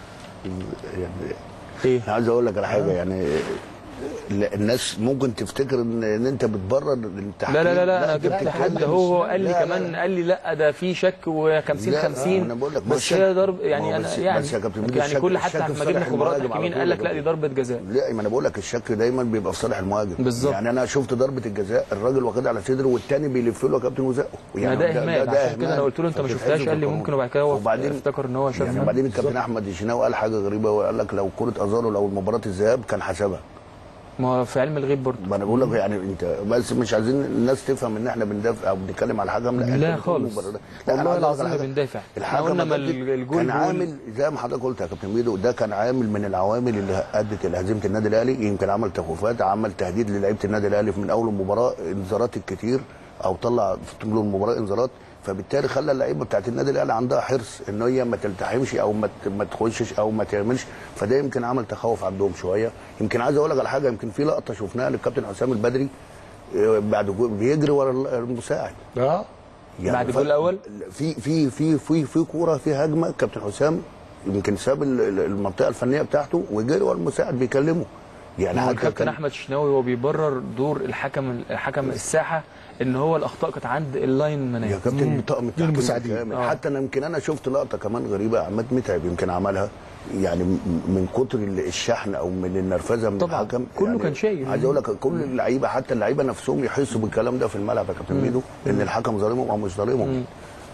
يعني ايه انا عايز اقول لك على حاجه يعني لا، الناس ممكن تفتكر ان, إن انت بتبرر التحكيم لا لا لا, لا انا أنت جبت بتتكلم حد هو مش- قال لي لا، لا، كمان لا. قال لي لا ده في شك و50 لا، 50 أنا بقول لك، ما بس الشك- هي ضرب ما يعني هو انا بس- يعني بس يا كابتن ميدو يعني الشك- كل حتى الشك في لما صالح جبنا خبراء المهاجم على تحكيمين طول قال يا لك لا دي كابتن. ضربه جزاء لا ما انا بقول لك الشك دايما بيبقى في صالح المهاجم بالظبط. يعني انا شفت ضربه الجزاء الراجل واخدها على صدره والتاني بيلف له يا كابتن وزقه يعني ده اهمال عشان كده انا قلت له انت ما فبتتحسب شفتهاش قال لي بالقانون. ممكن وبعد كده هو وبعدين افتكر ان هو يعني شافها بعدين الكابتن احمد الشناوي قال حاجه غريبه وقال لك لو كره ازارو لو مباراه الذهاب كان حسبها ما هو في علم الغيب برضه ما انا بقول لك يعني انت بس مش عايزين الناس تفهم ان احنا بندافع او بنتكلم على حكم لا لا أنت بتقول خالص. مبررات. لا، أنا والله عايز أقول العظيم لك ما حاجة. بندافع. احنا الحكم قلنا ما يا كابتن ال- الجول كان جول. عامل زي ما حضرتك قلت يا كابتن ميدو ده كان عامل من العوامل اللي ادت الى هزيمه النادي الاهلي يمكن عمل تخوفات عمل تهديد للعيبه النادي الاهلي من اول المباراه انذارات الكتير او طلع في طول المباراه انذارات فبالتالي خلى اللعيبه بتاعت النادي الاهلي عندها حرص ان هي ما تلتحمش او ما ت- ما تخشش او ما تعملش فده يمكن عمل تخوف عندهم شويه يمكن عايز اقول لك على حاجه يمكن في لقطه شفناها للكابتن حسام البدري آه، بعد جول بيجري ورا المساعد اه بعد الجول الأول؟ في في في في في كوره في هجمه كابتن حسام يمكن ساب ال- ال- المنطقه الفنيه بتاعته وجري ورا المساعد بيكلمه يعني ما هو حتى الكابتن كان- احمد الشناوي هو بيبرر دور الحكم الحكم الساحه ان هو الاخطاء كانت عند اللاين يا منايا كابتن بطاقم التحكيم المساعدين. كامل. آه. حتى انا يمكن انا شفت لقطه كمان غريبه عماد متعب يمكن عملها يعني م- من كتر ال- الشحن او من النرفزه من طبعاً. الحكم كله يعني كان شايل. عايز اقول لك كل اللعيبه حتى اللعيبه نفسهم يحسوا بالكلام ده في الملعب يا كابتن ميدو ان الحكم ظالمهم او مش ظالمهم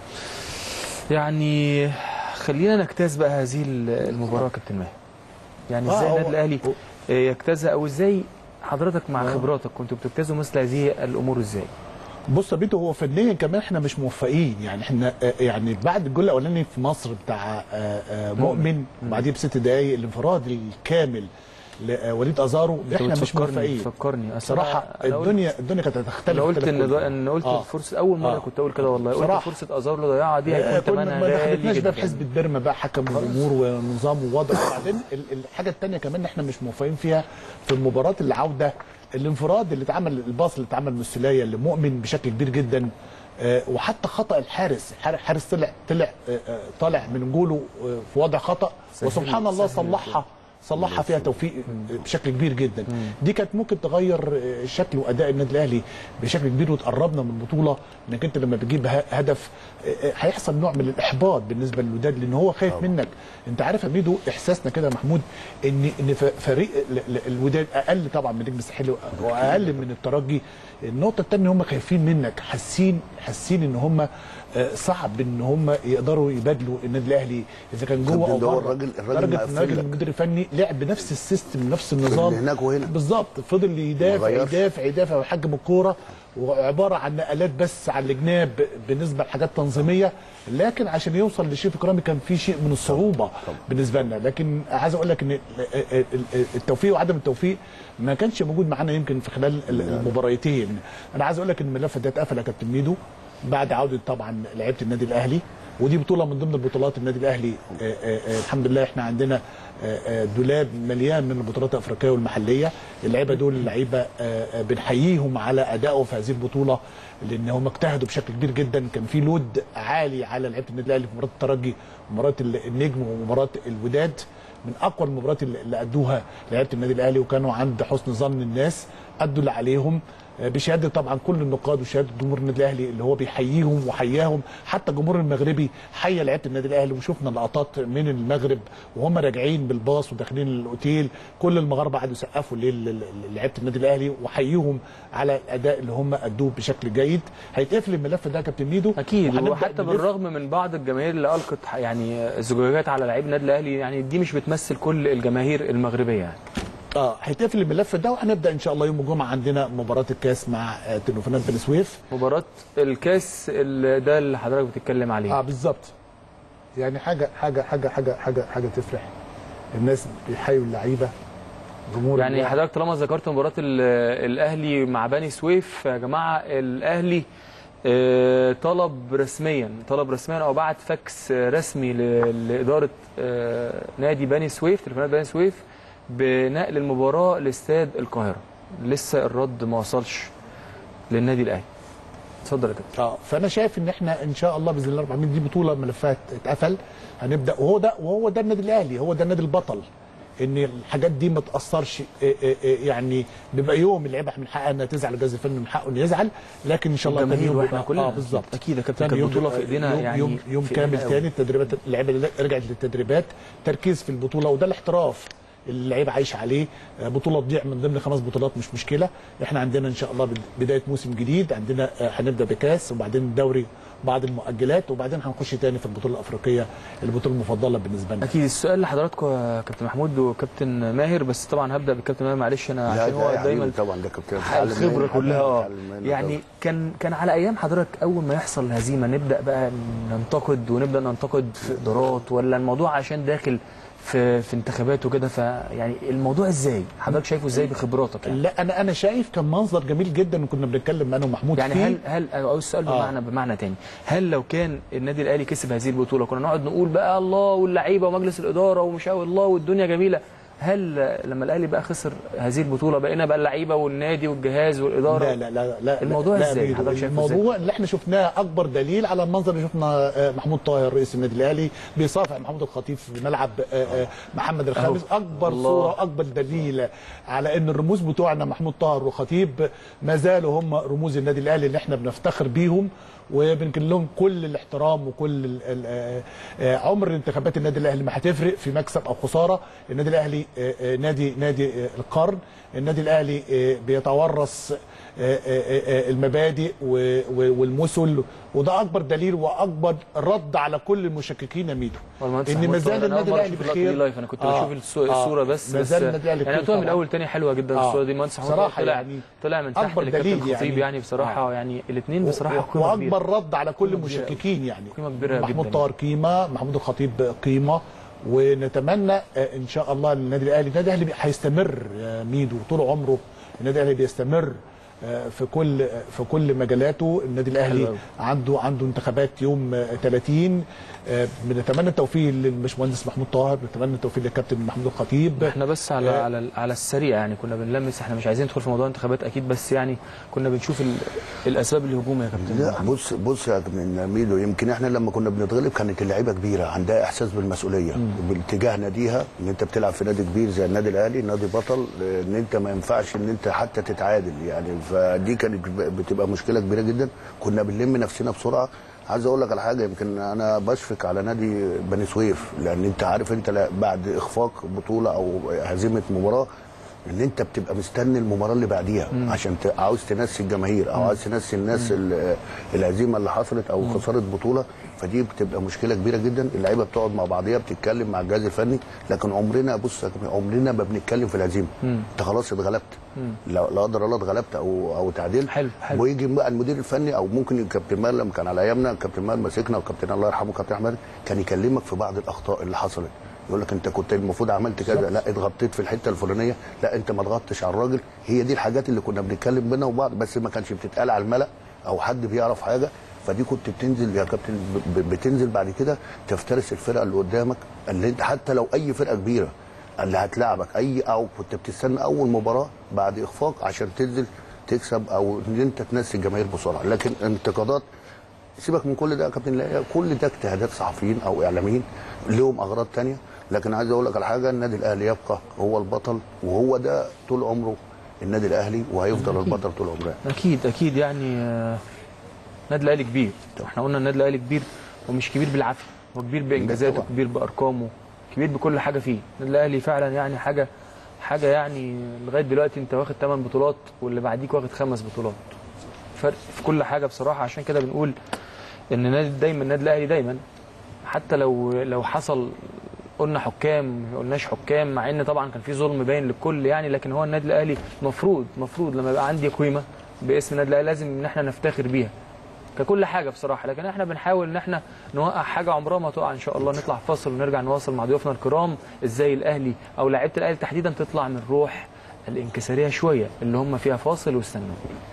يعني خلينا نجتاز بقى هذه المباراه يا كابتن ماهر يعني آه، ازاي هو- النادي الاهلي يجتازها او ازاي حضرتك مع خبراتك كنتوا بتجتازوا مثل هذه الامور ازاي بص يا بيتو هو فنيا كمان احنا مش موفقين يعني احنا آه، يعني بعد الجول الاولاني في مصر بتاع آه، آه، مؤمن وبعديه بست دقايق الانفراد الكامل لوليد ازارو انت احنا مش بتفكرني موفقين بتفكرني أصل صراحه أنا- أنا قلت- الدنيا الدنيا كانت هتختلف انا قلت اختلاف ان كل ده حاجة. ان قلت آه. فرصه اول مره آه. كنت اقول كده والله قلت صراحة. فرصه ازار اللي ضيعها دي آه، هيكون كنا ثمنها ما غالي دخلتناش بقى في جدا حزب بيرما بقى حكم الامور ونظام ووضع وبعدين ال- الحاجه الثانيه كمان احنا مش موفقين فيها في المباراه العوده الانفراد اللي اتعمل الباص اللي اتعمل من السوليه اللي مؤمن بشكل كبير جدا آه، وحتى خطا الحارس حار- حارس طلع طلع آه، آه، طالع من جوله آه، في وضع خطا وسبحان الله صلحها صلحها فيها توفيق بشكل كبير جدا دي كانت ممكن تغير آه، شكل واداء النادي الاهلي بشكل كبير وتقربنا من البطوله انك انت لما بتجيب ه- هدف آه، آه، هيحصل نوع من الاحباط بالنسبه للوداد لان هو خايف منك انت عارف يا ميدو احساسنا كده يا محمود ان ان ف- فريق ال- ال- الوداد اقل طبعا من نجم الساحلي واقل من الترجي النقطه الثانيه هم خايفين منك حاسين حاسين ان هم آه، صعب ان هم يقدروا يبادلوا النادي الاهلي اذا كان جوه كابتن او ده هو بره الراجل- الراجل درجه مقفل ان الراجل لك. المدير الفني لعب بنفس السيستم نفس النظام هناك وهنا. بالظبط فضل يدافع ما غيرش. يدافع يدافع ويحجم الكوره وعباره عن نقلات بس على الجناب بالنسبه لحاجات تنظيميه لكن عشان يوصل لشريف اكرامي كان في شيء من الصعوبه بالنسبه لنا لكن عايز اقول لك ان التوفيق وعدم التوفيق ما كانش موجود معانا يمكن في خلال المباراتين انا عايز اقول لك ان الملف ده اتقفل يا كابتن ميدو بعد عوده طبعا لعيبه النادي الاهلي ودي بطوله من ضمن البطولات النادي الاهلي آه، آه، آه، الحمد لله احنا عندنا آه، آه، دولاب مليان من البطولات الافريقيه والمحليه اللعيبه دول لعيبه آه، آه، بنحييهم على ادائهم في هذه البطوله لان هم اجتهدوا بشكل كبير جدا كان في لود عالي على لعيبه النادي الاهلي في مباراه الترجي ومباراه النجم ومباراه الوداد من اقوى المباريات اللي اللي ادوها لعيبه النادي الاهلي وكانوا عند حسن ظن الناس ادوا اللي عليهم آه، بشهاده طبعا كل النقاد وشهاده جمهور النادي الاهلي اللي هو بيحييهم وحياهم حتى الجمهور المغربي حيا لعيبه النادي الاهلي وشفنا لقطات من المغرب وهم راجعين بالباص وداخلين الاوتيل كل المغاربه قعدوا يسقفوا لل- لل- لعيبه النادي الاهلي وحييهم على الاداء اللي هم ادوه بشكل جيد هيتقفل الملف ده يا كابتن ميدو اكيد وهنبدأ وحتى نلف. بالرغم من بعض الجماهير اللي القت يعني زجاجات على لعيب النادي الاهلي يعني دي مش بتمثل كل الجماهير المغربيه يعني اه هيتقفل الملف ده وهنبدا ان شاء الله يوم الجمعه عندنا مباراه الكاس مع آه، تلفونات بني سويف مباراه الكاس اللي ده اللي حضرتك بتتكلم عليه اه بالظبط يعني حاجه حاجه حاجه حاجه حاجه حاجه تفرح الناس بيحيوا اللعيبه جمهور يعني الأهلي. حضرتك طالما ذكرت مباراه ال- الاهلي مع بني سويف يا جماعه الاهلي آه، طلب رسميا طلب رسميا او بعت فاكس رسمي ل- لاداره آه، نادي بني سويف تليفونات بني سويف بنقل المباراه لاستاد القاهره لسه الرد ما وصلش للنادي الاهلي اتفضل يا كابتن اه فانا شايف ان احنا ان شاء الله باذن الله رب العالمين دي بطوله ملفات اتقفل هنبدا وهو ده وهو ده النادي الاهلي هو ده النادي البطل ان الحاجات دي ما تاثرش إيه إيه إيه يعني بيبقى يوم اللعيبه من حقها انها تزعل الجهاز الفني من حقه انه يزعل لكن ان شاء الله تاني الجماهير يوم واحنا بيبقى- كلنا اه بالظبط اكيد يا كابتن تاني كانت يوم بطوله في ايدينا يوم يعني يوم, يوم في كامل إيدينا أوي. تاني التدريبات اللعيبه اللي رجعت للتدريبات تركيز في البطوله وده الاحتراف اللي اللعيبه عايشه عليه آه، بطوله تضيع من ضمن خمس بطولات مش مشكله احنا عندنا ان شاء الله بد- بدايه موسم جديد عندنا آه، هنبدا بكاس وبعدين الدوري بعض المؤجلات وبعدين هنخش تاني في البطوله الافريقيه البطوله المفضله بالنسبه لنا اكيد السؤال لحضراتكم يا كابتن محمود وكابتن ماهر بس طبعا هبدا بالكابتن ماهر معلش انا لا عشان ده هو يا دايما حبيبي طبعا ده كابتن الخبره كلها اه يعني يعني كان كان على ايام حضرتك اول ما يحصل هزيمه نبدا بقى ننتقد ونبدا ننتقد في ادارات ولا الموضوع عشان داخل في في انتخابات وكده فيعني الموضوع ازاي حضرتك شايفه ازاي بخبراتك يعني لا انا انا شايف كان منظر جميل جدا وكنا بنتكلم انا ومحمود يعني فيه هل هل او السؤال آه. بمعنى بمعنى تاني هل لو كان النادي الاهلي كسب هذه البطوله كنا نقعد نقول بقى الله واللعيبه ومجلس الاداره ومش عارف الله والدنيا جميله هل لما الاهلي بقى خسر هذه البطوله بقينا بقى اللعيبه والنادي والجهاز والاداره لا لا لا لا الموضوع لا إزاي؟ أمير. حضرتك شايفه إزاي؟ الموضوع اللي احنا شفناه اكبر دليل على المنظر اللي شفنا آه، محمود طاهر رئيس النادي الاهلي بيصافح محمود الخطيب في ملعب آه، آه، محمد الخامس اكبر الله. صوره واكبر دليل على ان الرموز بتوعنا محمود طاهر وخطيب ما زالوا هم رموز النادي الاهلي اللي احنا بنفتخر بيهم وبنكن لهم كل الاحترام وكل ال- ال- آه، آه، عمر انتخابات النادي الاهلي ما هتفرق في مكسب او خساره النادي الاهلي آه، آه، نادي نادي آه، القرن النادي الاهلي آه، بيتورث آه، آه، آه، المبادئ و- و- والمثل وده اكبر دليل واكبر رد على كل المشككين يا ميدو والمهندس ان محمود ما زال طاهر، أنا أول النادي مرة الاهلي أشوف اللقطة دي بخير لايف انا كنت آه، بشوف الصو- آه، الصوره بس ما بس زال النادي الاهلي يعني بخير قلتها من طبعاً. الاول تاني حلوه جدا آه. الصوره دي المهندس محمود صراحة طلع يعني طلع من تحت أكبر لكابتن دليل الخطيب يعني. يعني بصراحه يعني الاثنين بصراحه و- قيمه كبيره واكبر رد على كل قيمة كبيرة. المشككين يعني قيمة كبيرة محمود جداً. طاهر قيمه محمود الخطيب قيمه ونتمنى آه، ان شاء الله النادي الاهلي النادي الاهلي هيستمر يا ميدو طول عمره النادي الاهلي بيستمر آه، في كل آه، في كل مجالاته النادي حلو الاهلي أوي. عنده عنده انتخابات يوم آه، 30 آه، بنتمنى التوفيق للباشمهندس محمود طاهر بنتمنى التوفيق للكابتن محمود الخطيب احنا بس على آه. على على السريع يعني كنا بنلمس احنا مش عايزين ندخل في موضوع الانتخابات اكيد بس يعني كنا بنشوف ال- الاسباب الهجوم يا كابتن لا محمد. بص بص يا كابتن ميدو يمكن احنا لما كنا بنتغلب كانت اللعيبه كبيره عندها احساس بالمسؤوليه باتجاه ناديها ان انت بتلعب في نادي كبير زي النادي الاهلي نادي بطل ان انت ما ينفعش ان انت حتى تتعادل يعني فدي كانت بتبقى مشكله كبيره جدا كنا بنلم نفسنا بسرعه عايز اقول لك على حاجه يمكن انا بشفق على نادي بني سويف لان انت عارف انت لا- بعد اخفاق بطوله او هزيمه مباراه ان انت بتبقى مستني المباراه اللي بعديها عشان ت- عاوز تنسي الجماهير او عاوز تنسي الناس ال- الهزيمه اللي حصلت او خساره بطوله فدي بتبقى مشكله كبيره جدا اللعيبه بتقعد مع بعضيها بتتكلم مع الجهاز الفني لكن عمرنا بص يا كابتن، عمرنا ما بنتكلم في الهزيمه انت خلاص اتغلبت لا لا قدر الله اتغلبت او او تعادلت حلو، حلو. ويجي بقى المدير الفني او ممكن الكابتن مال لما كان على ايامنا الكابتن مال مسكنا والكابتن الله يرحمه كابتن احمد كان يكلمك في بعض الاخطاء اللي حصلت يقول لك انت كنت المفروض عملت كذا لا اتغطيت في الحته الفلانيه لا انت ما ضغطتش على الراجل هي دي الحاجات اللي كنا بنتكلم بينا وبعض بس ما كانش بتتقال على الملا او حد بيعرف حاجه فدي كنت بتنزل يا كابتن ب- ب- بتنزل بعد كده تفترس الفرقه اللي قدامك اللي انت حتى لو اي فرقه كبيره اللي هتلاعبك اي او كنت بتستنى اول مباراه بعد اخفاق عشان تنزل تكسب او ان انت تنسي الجماهير بسرعه لكن انتقادات سيبك من كل ده يا كابتن لا كل ده اجتهادات صحفيين او اعلاميين لهم اغراض تانية لكن عايز اقول لك على حاجه النادي الاهلي يبقى هو البطل وهو ده طول عمره النادي الاهلي وهيفضل البطل طول عمره اكيد اكيد يعني آه، النادي الاهلي كبير احنا قلنا النادي الاهلي كبير ومش كبير بالعافيه هو كبير بانجازاته طبعا. كبير بارقامه كبير بكل حاجه فيه النادي الاهلي فعلا يعني حاجه حاجه يعني لغايه دلوقتي انت واخد 8 بطولات واللي بعديك واخد خمس بطولات فرق في كل حاجه بصراحه عشان كده بنقول ان النادي دايما النادي الاهلي دايما حتى لو لو حصل قلنا حكام ما قلناش حكام مع ان طبعا كان في ظلم باين للكل يعني لكن هو النادي الاهلي مفروض مفروض لما يبقى عندي قيمه باسم النادي الاهلي لازم ان احنا نفتخر بيها ككل حاجه بصراحه لكن احنا بنحاول ان احنا نوقع حاجه عمرها ما تقع ان شاء الله نطلع فاصل ونرجع نواصل مع ضيوفنا الكرام ازاي الاهلي او لعيبه الاهلي تحديدا تطلع من روح الانكساريه شويه اللي هم فيها فاصل واستنوا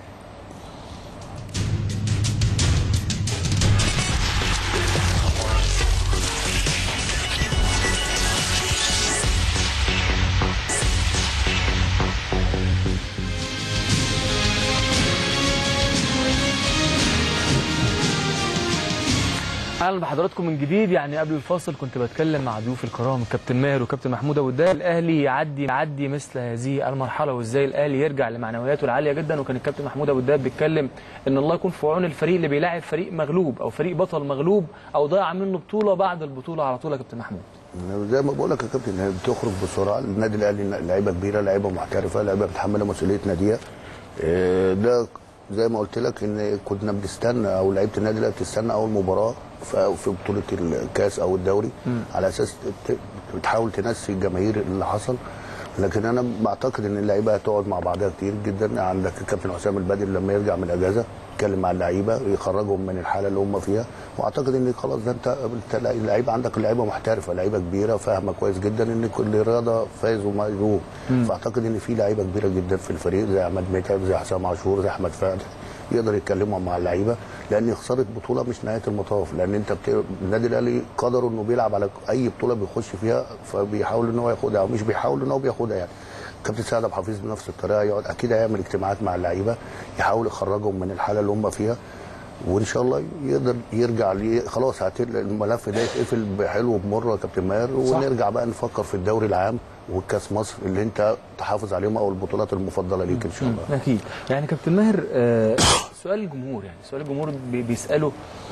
اهلا بحضراتكم من جديد يعني قبل الفاصل كنت بتكلم مع ضيوف الكرام الكابتن ماهر وكابتن محمود ابو الدال الاهلي يعدي يعدي مثل هذه المرحله وازاي الاهلي يرجع لمعنوياته العاليه جدا وكان الكابتن محمود ابو الدال بيتكلم ان الله يكون في عون الفريق اللي بيلاعب فريق مغلوب او فريق بطل مغلوب او ضيع منه بطوله بعد البطوله على طول يا كابتن محمود زي ما بقول لك يا كابتن هي بتخرج بسرعه النادي الاهلي لعيبه كبيره لعيبه محترفه لعيبه متحمله مسؤوليه ناديها إيه، ده زي ما قلت لك ان كنا بنستنى او لعيبه النادي الاهلي بتستنى اول مباراه في في بطوله الكاس او الدوري على اساس ت- بتحاول تنسي الجماهير اللي حصل لكن انا بعتقد ان اللعيبه هتقعد مع بعضها كتير جدا عندك الكابتن حسام البدري لما يرجع من الاجازه يتكلم مع اللعيبه يخرجهم من الحاله اللي هم فيها واعتقد ان خلاص ده انت أنت اللعيبه عندك لعيبه محترفه لعيبه كبيره فاهمه كويس جدا ان كل رياضه فايز ومغلوب فاعتقد ان في لعيبه كبيره جدا في الفريق زي احمد متعب زي حسام عاشور زي احمد فهد يقدر يتكلموا مع اللعيبه لان خساره بطوله مش نهايه المطاف لان انت بت... النادي الاهلي قدره انه بيلعب على اي بطوله بيخش فيها فبيحاول ان هو ياخدها او مش بيحاول ان هو بياخدها يعني كابتن سعد عبد الحفيظ بنفس الطريقه يقعد اكيد هيعمل اجتماعات مع اللعيبه يحاول يخرجهم من الحاله اللي هم فيها وان شاء الله يقدر يرجع لي خلاص هت- الملف ده يتقفل بحلو بمره يا كابتن ماهر ونرجع بقى نفكر في الدوري العام والكاس مصر اللي انت تحافظ عليهم او البطولات المفضله ليك ان شاء الله اكيد يعني كابتن ماهر آه، سؤال الجمهور يعني سؤال الجمهور بي- بيساله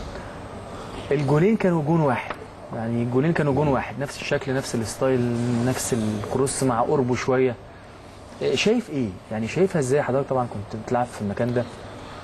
الجولين كانوا جون واحد يعني الجولين كانوا جون واحد نفس الشكل نفس الستايل نفس الكروس مع قربه شويه آه، شايف ايه يعني شايفها ازاي حضرتك طبعا كنت بتلعب في المكان ده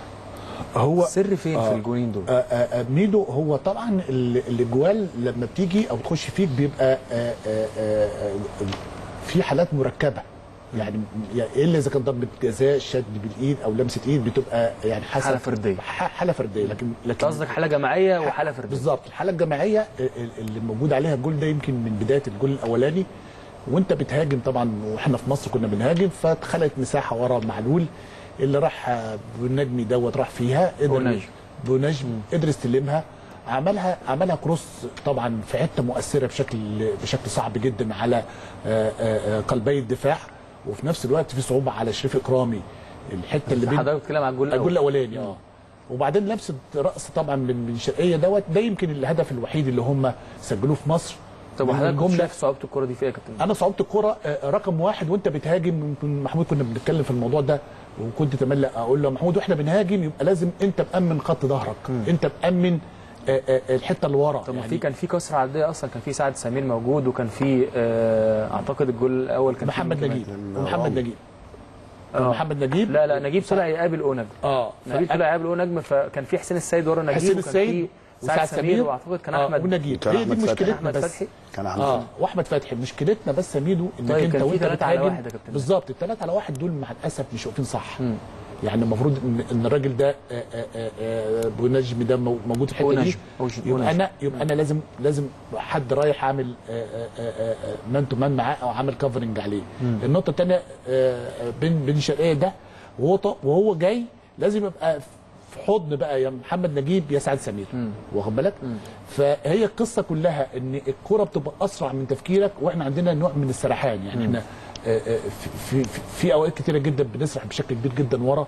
هو السر فين في آه. الجولين دول آه، آه، آه، ميدو هو طبعا ال- الاجوال لما بتيجي او تخش فيك بيبقى آه، آه، آه، آه، في حالات مركبه يعني يعني الا اذا كان ضربه جزاء شد بالايد او لمسه ايد بتبقى يعني حسب حالة فردية. ح- حاله فرديه لكن انت لكن قصدك حاله جماعيه وحاله فرديه بالظبط الحاله الجماعيه ال- اللي موجود عليها الجول ده يمكن من بدايه الجول الاولاني وانت بتهاجم طبعا واحنا في مصر كنا بنهاجم فاتخلقت مساحه ورا معلول اللي راح آه، بالنجمي دوت راح فيها قدر بونجم. بونجم قدر يستلمها عملها عملها كروس طبعا في حته مؤثره بشكل بشكل صعب جدا على آه، آه، آه، قلبي الدفاع وفي نفس الوقت في صعوبه على شريف اكرامي الحته اللي بين حضرتك بتتكلم على الجول الجول الاول الاولاني اه وبعدين لمسه رأس طبعا من من شرقيه دوت ده يمكن الهدف الوحيد اللي هم سجلوه في مصر طب من وحضرتك كنت الجمله شايف صعوبه الكره دي فيها يا كابتن انا صعوبه الكره آه، رقم واحد وانت بتهاجم يمكن محمود كنا بنتكلم في الموضوع ده وكنت تملى اقول له محمود واحنا بنهاجم يبقى لازم انت مامن خط ظهرك انت مامن آه، آه، الحته اللي ورا طب ما في كان في كسر عرضيه اصلا كان في سعد سمير موجود وكان في آه، اعتقد الجول الاول كان في محمد مين نجيب كمان؟ ومحمد نجيب آه. محمد نجيب لا لا نجيب طلع يقابل او نجم اه نجيب طلع يقابل او نجم فكان في حسين السيد ورا نجيب حسين وكان السيد في سعد سمير واعتقد كان آه، احمد ونجيب كان هي دي أحمد فتحي. مشكلتنا احمد بس فتحي كان احمد اه واحمد فتحي مشكلتنا بس يا ميدو انك طيب، انت كان في وانت تلاتة على بتهاجم واحد يا كابتن. بالظبط الثلاثه على واحد دول مع الاسف مش واقفين صح يعني المفروض ان ان الراجل ده آه، آه، آه، آه، بونجم ده مو- موجود في الحته دي بونجم. بونجم. يبقى انا يبقى انا لازم لازم حد رايح عامل مان تو مان معاه او عامل كفرنج عليه النقطه الثانيه بين بين شرقيه ده وهو ط- وهو جاي لازم يبقى في حضن بقى يا محمد نجيب يا سعد سمير واخد بالك فهي القصه كلها ان الكره بتبقى اسرع من تفكيرك واحنا عندنا نوع من السرحان يعني احنا آه، آه، في, في, في اوقات كتيره جدا بنسرح بشكل كبير جدا ورا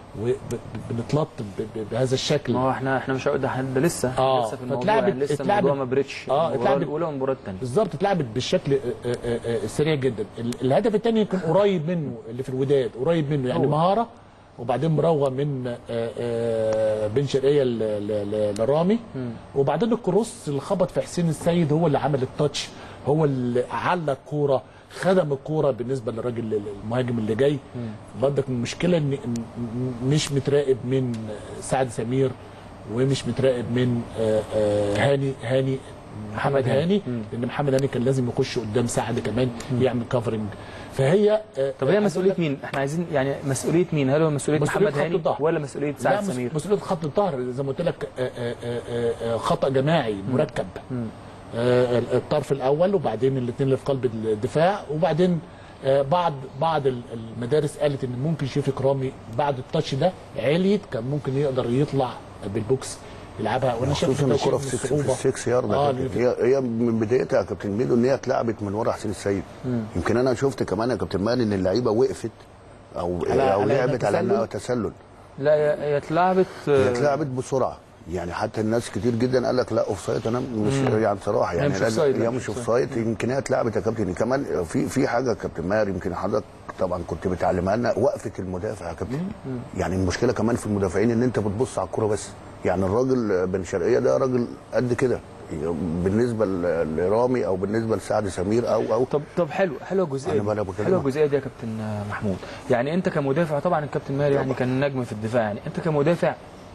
وبنتلط بهذا الشكل ما هو احنا احنا مش ده, احنا ده لسه آه، لسه في الموضوع فاتلعبت- يعني لسه اتلعبت- الموضوع ما بريتش آه، المباراه اتلعبت- الاولى والمباراه الثانيه بالظبط اتلعبت بالشكل آه، آه، آه، آه، سريع جدا ال- الهدف الثاني يكون قريب منه اللي في الوداد قريب منه يعني هو. مهاره وبعدين مراوغه من آه، آه، بن شرقيه ل- ل- ل- لرامي وبعدين الكروس اللي خبط في حسين السيد هو اللي عمل التاتش هو اللي علق الكوره خدم الكوره بالنسبه للراجل المهاجم اللي جاي برضك المشكله ان إن مش متراقب من سعد سمير ومش متراقب من آه، آه، هاني هاني محمد هاني لان محمد هاني كان لازم يخش قدام سعد كمان يعمل كفرنج فهي آه، طب هي عايز مسؤوليه أقول لك- مين احنا عايزين يعني مسؤوليه مين هل هو مسؤوليه مسؤولية محمد خط هاني الظهر. ولا مسؤوليه لا سعد مس- سمير مسؤوليه خط الظهر زي ما قلت لك آه، آه، آه، آه، خطا جماعي مركب آه، الطرف الاول وبعدين الاثنين اللي في قلب الدفاع وبعدين آه، بعض بعض ال- المدارس قالت ان ممكن شريف اكرامي بعد التاتش ده عليت كان ممكن يقدر يطلع بالبوكس يلعبها وانا شايف خصوصا ده الكره شيء في من السكس في الصعوبة. السكس يارد اه آه لأن في- هي هي من بدايتها يا كابتن ميدو ان هي اتلعبت من ورا حسين السيد يمكن انا شفت كمان يا كابتن مان ان اللعيبه وقفت او على- او على لعبت على تسلل؟ انها تسلل لا هي هي اتلعبت هي اتلعبت بسرعه يعني حتى الناس كتير جدا قال لك لا اوف سايد انا مش يعني صراحه يعني مش لازم- offside، لا، هي مش مش اوف offside. سايد يمكن هي اتلعبت يا كابتن كمان في في حاجه يا كابتن ماهر يمكن حضرتك طبعا كنت بتعلمها لنا وقفه المدافع يا كابتن يعني المشكله كمان في المدافعين ان انت بتبص على الكوره بس يعني الراجل بن شرقيه ده راجل قد كده بالنسبه ل- لرامي او بالنسبه لسعد سمير او او طب طب حلو حلوه الجزئيه أنا بقى دي بكلمك. حلوه الجزئيه دي يا كابتن آه، محمود يعني انت كمدافع طبعا الكابتن ماهر يعني كان نجم في الدفاع يعني انت كمدافع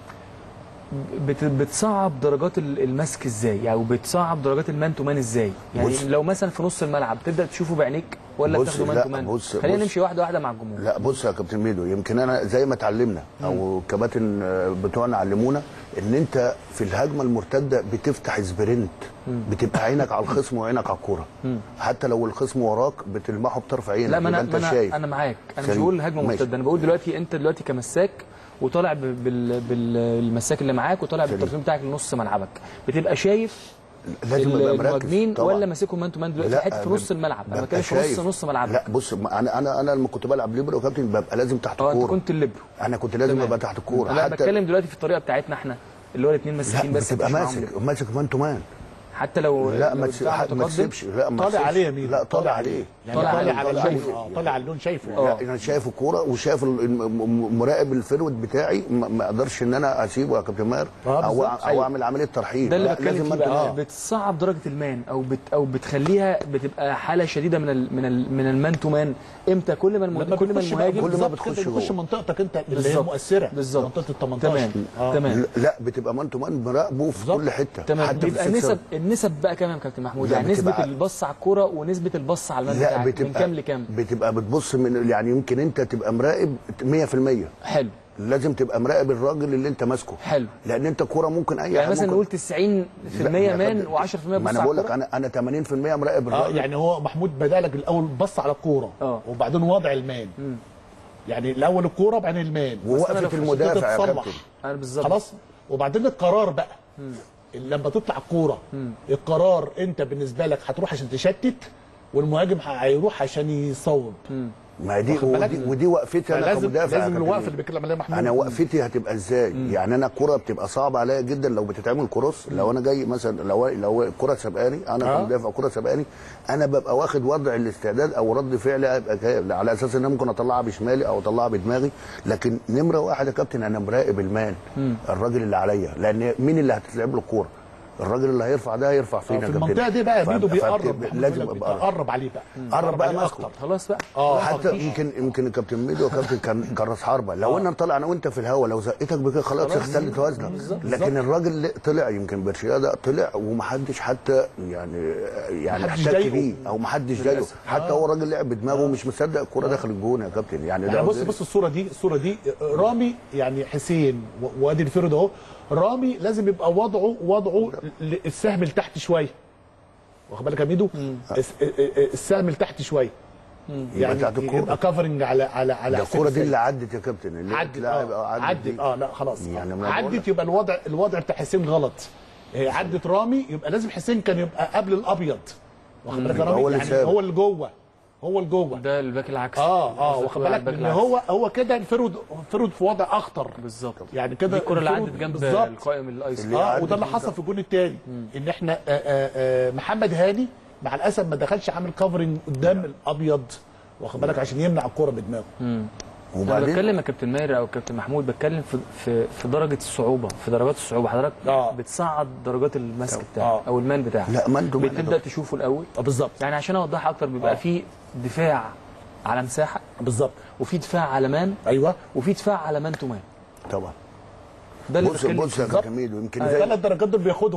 بت بتصعب درجات ال- المسك ازاي او بتصعب درجات المان تو مان ازاي يعني بص. لو مثلا في نص الملعب تبدا تشوفه بعينيك ولا بص، بتاخده مان لا، تو مان بص- خلينا بص. نمشي واحده واحده مع الجمهور لا بص يا كابتن ميدو يمكن انا زي ما اتعلمنا او الكباتن آه، بتوعنا علمونا ان انت في الهجمه المرتده بتفتح سبرنت بتبقى عينك على الخصم وعينك على الكوره حتى لو الخصم وراك بتلمحه بطرف عينك لا ما انا يبقى ما انت انا شايف انا معاك انا مش سليم. بقول هجمه ماشي. مرتده انا بقول دلوقتي انت دلوقتي كمساك وطالع ب- بال بالمساك اللي معاك وطالع سليم. بالترتيب بتاعك لنص ملعبك بتبقى شايف لازم ابقى مركز المهاجمين طبعا. ولا ماسكهم مان تو مان دلوقتي لا، حته في نص الملعب انا ببقى بتكلم في نص شايف. نص ملعب لا بص ما انا انا انا لما كنت بلعب ليبرو يا كابتن ببقى لازم تحت اه انت الكوره كنت الليبرو انا كنت لازم تمام. ابقى تحت الكوره لا حتى بتكلم دلوقتي في الطريقه بتاعتنا احنا اللي هو الاثنين لا ماسكين بس بتبقى مش معاهم ماسك ليبرو. ماسك مان تو مان حتى لو لا لو ما تس- الدفاع ما متقدم، تسيبش لا ما طالع تسيبش. عليه يا ميدو لا طالع عليه يعني طالع طالع, عليه، على طالع اللون عليه. آه، طالع على اللون شايفه آه. لا انا شايف الكوره وشايف ال- الم- م- مراقب الفيرود بتاعي ما ما اقدرش ان انا اسيبه يا كابتن ماهر آه، او بالظبط. او أيوة. اعمل عمليه ترحيل ده اللي لا، بتكلم لازم فيه أنت- بقى آه. بتصعب درجه المان او بت او بتخليها بتبقى حاله شديده من ال من ال من المان تو مان امتى كل ما المه... لما كل ما بتخش بقى المهاجم كل ما بالظبط بتخش كده بتخش جوه. منطقتك انت اللي هي بالظبط. مؤثره بالظبط. منطقه ال 18 تمام آه. تمام لا بتبقى مان تو مان مراقبه في بالظبط. كل حته تمام حتى في بيبقى السكسر. نسب النسب بقى كام يا كابتن محمود لا، يعني نسبه بتبقى- البص على الكوره ونسبه البص على المال لا بتاعك من بتبقى كام لكام بتبقى بتبص من يعني يمكن انت تبقى مراقب 100% حلو لازم تبقى مراقب الراجل اللي انت ماسكه حلو لان انت كوره ممكن اي يعني حد مثلا ممكن- نقول 90% لا، يا مان كابتن، و10% ما بص انا على بقول لك الكوره انا انا 80% مراقب اه الراجل يعني هو محمود بدالك الاول بص على الكوره آه. وبعدين وضع المان يعني الاول الكوره وبعدين المان أنا لو ووقفه في المدافع يا تصلح. كابتن انا بالظبط خلاص وبعدين القرار بقى لما تطلع الكوره القرار انت بالنسبه لك هتروح عشان تشتت والمهاجم هيروح عشان يصوب ما هي دي واخد بالك؟ ودي, ودي وقفتي انا فلازم كمدافع يا لازم كابتن. الوقفه اللي بيتكلم عليها محمود انا وقفتي هتبقى ازاي يعني انا الكره بتبقى صعبه عليا جدا لو بتتعمل كروس لو انا جاي مثلا لو لو الكره سبقاني انا آه. كمدافع كره سبقاني انا ببقى واخد وضع الاستعداد او رد فعلي ابقى كا- على اساس ان انا ممكن اطلعها بشمالي او اطلعها بدماغي لكن نمره واحد يا كابتن انا مراقب المان الراجل اللي عليا لان مين اللي هتتلعب له الكوره الراجل اللي هيرفع ده هيرفع فينا في يا كابتن. المنطقه دي بقى ف- ميدو ف- بيقرب فبت- محمود لازم بيقول لك ابقى بيقرب عليه بقى قرب بقى عليه ماسكه. اكتر خلاص بقى اه حتى مفيش. يمكن يمكن الكابتن ميدو كابتن كان كان راس حربه لو انا طلع انا وانت في الهواء لو زقتك بكده خلاص اختلت وزنك لكن الراجل اللي طلع يمكن برشيا ده طلع ومحدش حتى يعني يعني محدش احتك ضايقه. بيه او محدش ضايقه حتى هو الراجل لعب بدماغه ومش مصدق الكوره داخل الجون يا كابتن يعني يعني ده بص بص الصوره دي الصوره دي رامي يعني حسين و- وادي الفرد اهو رامي لازم يبقى وضعه وضعه ل- السهم لتحت شويه واخد بالك يا ميدو الس- السهم لتحت شويه يعني تحت الكورة. يبقى كفرنج على على على ده حسين الكوره دي السيد. اللي عدت يا كابتن اللي عدت اتلعب اه عدت عدت دي. اه لا خلاص يعني يعني ما أنا بقول عدت لك. يبقى الوضع الوضع بتاع حسين غلط هي عدت رامي يبقى لازم حسين كان يبقى قبل الابيض واخد بالك يا يبقى رامي هو اللي يعني سابق. هو اللي جوه هو اللي جوه ده الباك العكسي اه اه قصدك واخد بقى بالك الباك ان العكسي. هو هو كده الفرود فرود في وضع اخطر بالظبط يعني كده دي الكره اللي الفرود عدت جنب بالظبط. القائم الايسر اللي اه عدت وده اللي بالظبط. حصل في الجون الثاني ان احنا آه آه آه محمد هاني مع الاسف ما دخلش عامل كفرنج قدام الابيض واخد بالك عشان يمنع الكوره بدماغه انا وبعدين بتكلم يا كابتن ماهر او كابتن محمود بتكلم في في في درجه الصعوبه في درجات الصعوبه حضرتك آه. بتصعد درجات المسك آه. بتاعك او المان بتاعك لا مان تو مان يا بتبدا دكتور. تشوفه الاول اه بالظبط يعني عشان اوضحها اكتر بيبقى آه. في دفاع على مساحه بالظبط وفي دفاع على مان ايوه وفي دفاع على مان تو مان طبعا ده اللي بص بتكلم بص يا فيه. كابتن ميدو يمكن زي الثلاث درجات دول بياخدهم بقى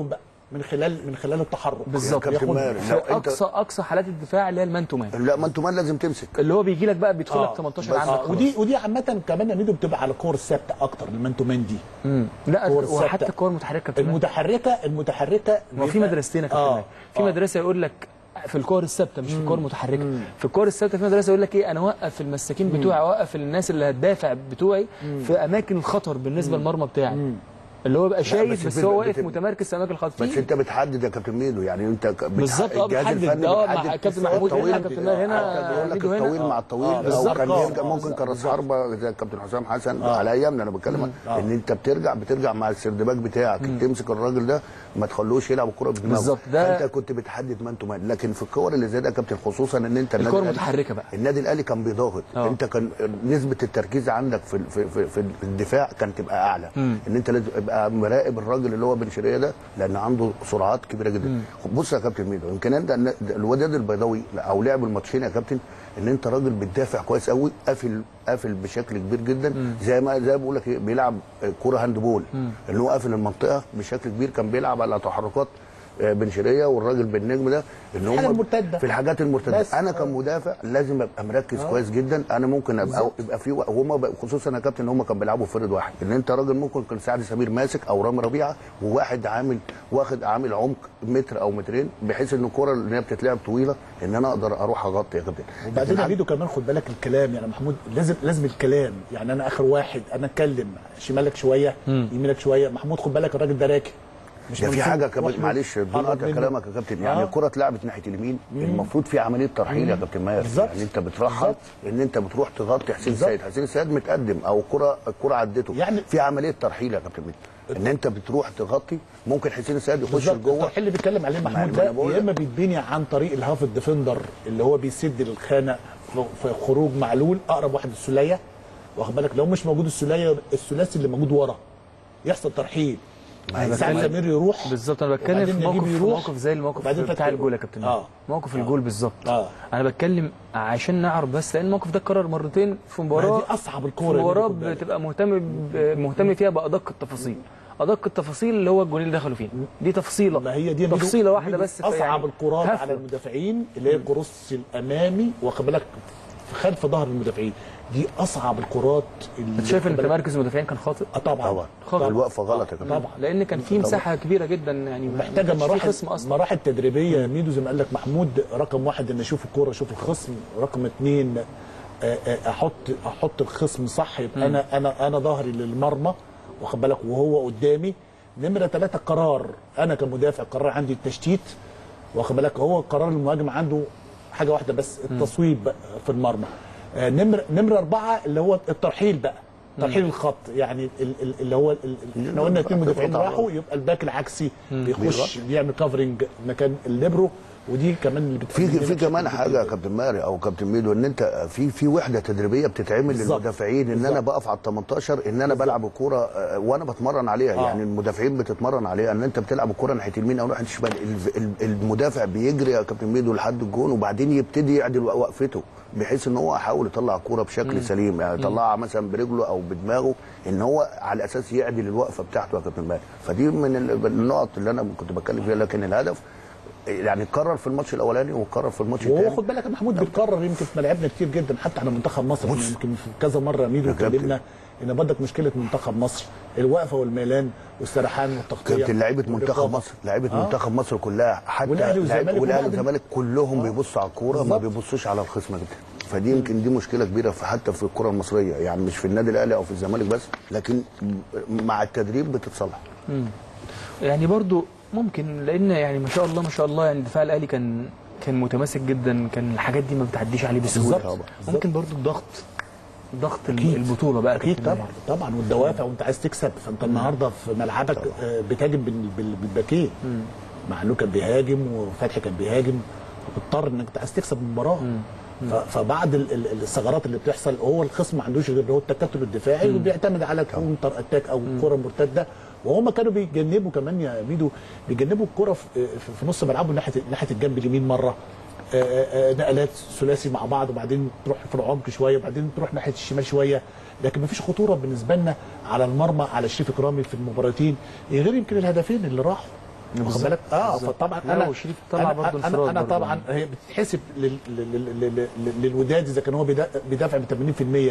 من خلال من خلال التحرك بالظبط كابتن ياخد- ماهر. في لو أنت- اقصى اقصى حالات الدفاع اللي هي المان تو مان لا ما انتوا مان لازم تمسك اللي هو بيجي لك بقى بيدخل لك آه. 18 بس- عندك آه. خلاص. ودي ودي عامه كمان يا ميدو بتبقى على الكور الثابته اكتر المان تو مان دي مم. لا كور وحتى ثابتة. الكور المتحركه كمان المتحركه المتحركه ما هو في بيبقى- مدرستين يا كابتن آه. ماهر. في آه. مدرسه يقول لك في الكور الثابته مش في الكور المتحركه في الكور الثابته في مدرسه يقول لك ايه انا اوقف المساكين بتوعي اوقف الناس اللي هتدافع بتوعي في اماكن الخطر بالنسبه للمرمى بتاعي اللي هو بقى شايف بس بس هو بتبقى- واقف بتبقى- متمركز في اماكن الخطر بس في- انت بتحدد يا كابتن ميدو يعني انت ك- بتح- بالظبط، اه الجهاز بتحدد. الفني اه، بيحدد مع كابتن السواء محمود هنا، الطويل كابتن ب- ماهر هنا، اه، بيقول لك ميدو هنا. الطويل مع اه، الطويل او بالظبط، كان اه، يرجع اه، ممكن كراس بالظبط. حربه زي الكابتن حسام حسن اه. على ايامنا انا بتكلم اه. ان انت بترجع بترجع مع السردباك بتاعك تمسك الراجل ده ما تخلوش يلعب الكره بدماغه بالظبط، ده- فانت كنت بتحدد مان تو مان لكن في الكور اللي زي ده يا كابتن خصوصا ان انت النادي الكور الأهلي- متحركة بقى. النادي الاهلي كان بيضاغط اه. انت كان نسبه التركيز عندك في في في, في الدفاع كان تبقى اعلى ان انت لازم تبقى مراقب الراجل اللي هو بن شريه ده لان عنده سرعات كبيره جدا بص يا كابتن ميدو يمكن انت الوداد البيضاوي او لعب الماتشين يا كابتن ان انت راجل بتدافع كويس قوي قافل قافل بشكل كبير جدا زي ما زي ما بقول لك ايه بيلعب كوره هاند بول اللي هو قافل المنطقه بشكل كبير كان بيلعب على تحركات آه، بن شريه والراجل بالنجم ده ان الحاجة هم المرتدة. في الحاجات المرتده بس. انا كمدافع لازم ابقى مركز كويس جدا انا ممكن ابقى يبقى في وهم خصوصا يا كابتن هم كانوا بيلعبوا فرد واحد ان انت راجل ممكن كان سعد سمير ماسك او رامي ربيعه وواحد عامل واخد عامل عمق متر او مترين بحيث ان الكره اللي هي بتتلعب طويله ان انا اقدر اروح اغطي يا كابتن وبعدين لكن يا ميدو كمان خد بالك الكلام يعني محمود لازم لازم الكلام يعني انا اخر واحد انا اتكلم شمالك شويه يمينك شويه محمود خد بالك الراجل ده راكب مش ده في منسوب. حاجه روح كمان له. معلش بدون قرب قطع منه. كلامك يا كابتن يعني آه. الكره اتلعبت ناحيه اليمين المفروض في عمليه ترحيل يا كابتن ماهر بالظبط. يعني انت بترحل بالظبط. ان انت بتروح تغطي حسين بالظبط. سيد حسين سيد متقدم او الكره الكره عدته يعني- في عمليه ترحيل يا كابتن ميدو ان انت بتروح تغطي ممكن حسين سيد يخش بالظبط لجوه الترحيل اللي بيتكلم عليه محمود ما أنا ده بقول يا لك. اما بيتبني عن طريق الهاف الديفندر اللي هو بيسد الخانه في- في خروج معلول اقرب واحد السوليه واخد بالك لو مش موجود السوليه الثلاثي اللي موجود ورا يحصل ترحيل أنا سعد بتكلم- سمير يروح بالظبط انا بتكلم وبعدين في نجيب موقف في يروح، موقف زي الموقف وبعدين بتاع فتحي الجول يا يروح. كابتن آه. موقف آه. الجول بالظبط آه. انا بتكلم عشان نعرف بس لان الموقف ده اتكرر مرتين في ما مباراه دي أصعب في الكورة اللي مباراه خد بالك. بتبقى مهتم ب- مهتم فيها بادق التفاصيل ادق التفاصيل اللي هو الجولين اللي دخلوا فيه دي تفصيله ما هي دي تفصيله واحده بس في اصعب يعني الكرات هفوة. على المدافعين اللي هي الكروس الامامي واخد بالك في خلف ظهر المدافعين دي اصعب الكرات اللي انت شايف ان واخد بالك- تمركز المدافعين كان خاطئ اه طبعا طبعا خطأ. الوقفه غلط يا كابتن طبعا لان كان في مساحه كبيره جدا يعني ما- محتاجه ما كانش في مراحل خصم اصلا مراحل تدريبيه يا ميدو زي ما قال لك محمود رقم واحد ان اشوف الكوره اشوف الخصم رقم اثنين آه، آه، احط احط الخصم صح يبقى انا انا انا ظهري للمرمى واخد بالك وهو قدامي نمره ثلاثه قرار انا كمدافع قرار عندي التشتيت واخد بالك هو قرار المهاجم عنده حاجه واحده بس التصويب بقى في المرمى آه، نمره نمره اربعه اللي هو الترحيل بقى ترحيل الخط يعني ال- ال- اللي هو ال- ال- احنا قلنا اثنين مدافعين الخط على راحوا يبقى الباك العكسي بيخش بيعمل كفرنج مكان الليبرو ودي كمان اللي في بتخلي في لك كمان شكل حاجه يا جديد. كابتن ماري او كابتن ميدو ان انت في في وحده تدريبيه بتتعمل بالظبط. للمدافعين ان انا بالظبط. بقف على ال 18 ان انا بلعب الكوره آه، وانا بتمرن عليها آه. يعني المدافعين بتتمرن عليها ان انت بتلعب الكوره ناحيه اليمين او ناحيه الشمال ال- ال- المدافع بيجري يا كابتن ميدو لحد الجون وبعدين يبتدي يعدل وقفته بحيث ان هو يحاول يطلع الكوره بشكل سليم يعني يطلعها مثلا برجله او بدماغه ان هو على اساس يعدل الوقفه بتاعته يا كابتن ماري فدي من ال- النقط اللي انا كنت بتكلم فيها لكن الهدف يعني اتكرر في الماتش الاولاني واتكرر في الماتش وهو الثاني خد بالك يا محمود بيتكرر يمكن في ملاعبنا كتير جدا حتى على منتخب مصر بص. يمكن في كذا مره ميدو يا كابتن. اتكلمنا ان بدك مشكله منتخب مصر الوقفه والميلان والسرحان والتغطيه كابتن لعيبه منتخب والرقابة. مصر لعيبه آه. منتخب مصر كلها حتى والأهلي والزمالك لعيبة- والاهلي وبعض- والزمالك كلهم بيبصوا على الكوره ما بالظبط. بيبصوش على الخصم جدا فدي يمكن دي مشكله كبيره في حتى في الكره المصريه يعني مش في النادي الاهلي او في الزمالك بس لكن مع التدريب بتتصلح يعني برضو ممكن لان يعني ما شاء الله ما شاء الله يعني الدفاع الاهلي كان كان متماسك جدا كان الحاجات دي ما بتعديش عليه بسهوله بالظبط. ممكن برضو الضغط ضغط أكيد. البطوله بقى اكيد كابتن طبعا طبعا والدوافع وانت عايز تكسب فانت النهارده في ملعبك آه، بتهاجم بال- بال- بالباكين معلول كان بيهاجم وفتحي كان بيهاجم بتضطر انك انت عايز تكسب المباراه ف- فبعد ال- ال- الثغرات اللي بتحصل هو الخصم ما عندوش غير هو التكتل الدفاعي وبيعتمد على كونتر اتاك او كره مرتده وهم كانوا بيجنبوا كمان يا ميدو بيجنبوا الكره في, في- في نص ملعبه ناحيه ناحيه الجنب اليمين مره آه، آه، آه، نقلات ثلاثي مع بعض وبعدين تروح في العمق شويه وبعدين تروح ناحيه الشمال شويه لكن مفيش خطوره بالنسبه لنا على المرمى على شريف اكرامي في المباراتين غير يمكن الهدفين اللي راحوا واخد بالك اه بالظبط. فطبعا لا، انا وشريف طلع أنا- برضه انا انفراد انا برضه. طبعا هي بتتحسب لل- لل- لل- لل- لل- للوداد اذا كان هو بيدا- بيدافع ب 80%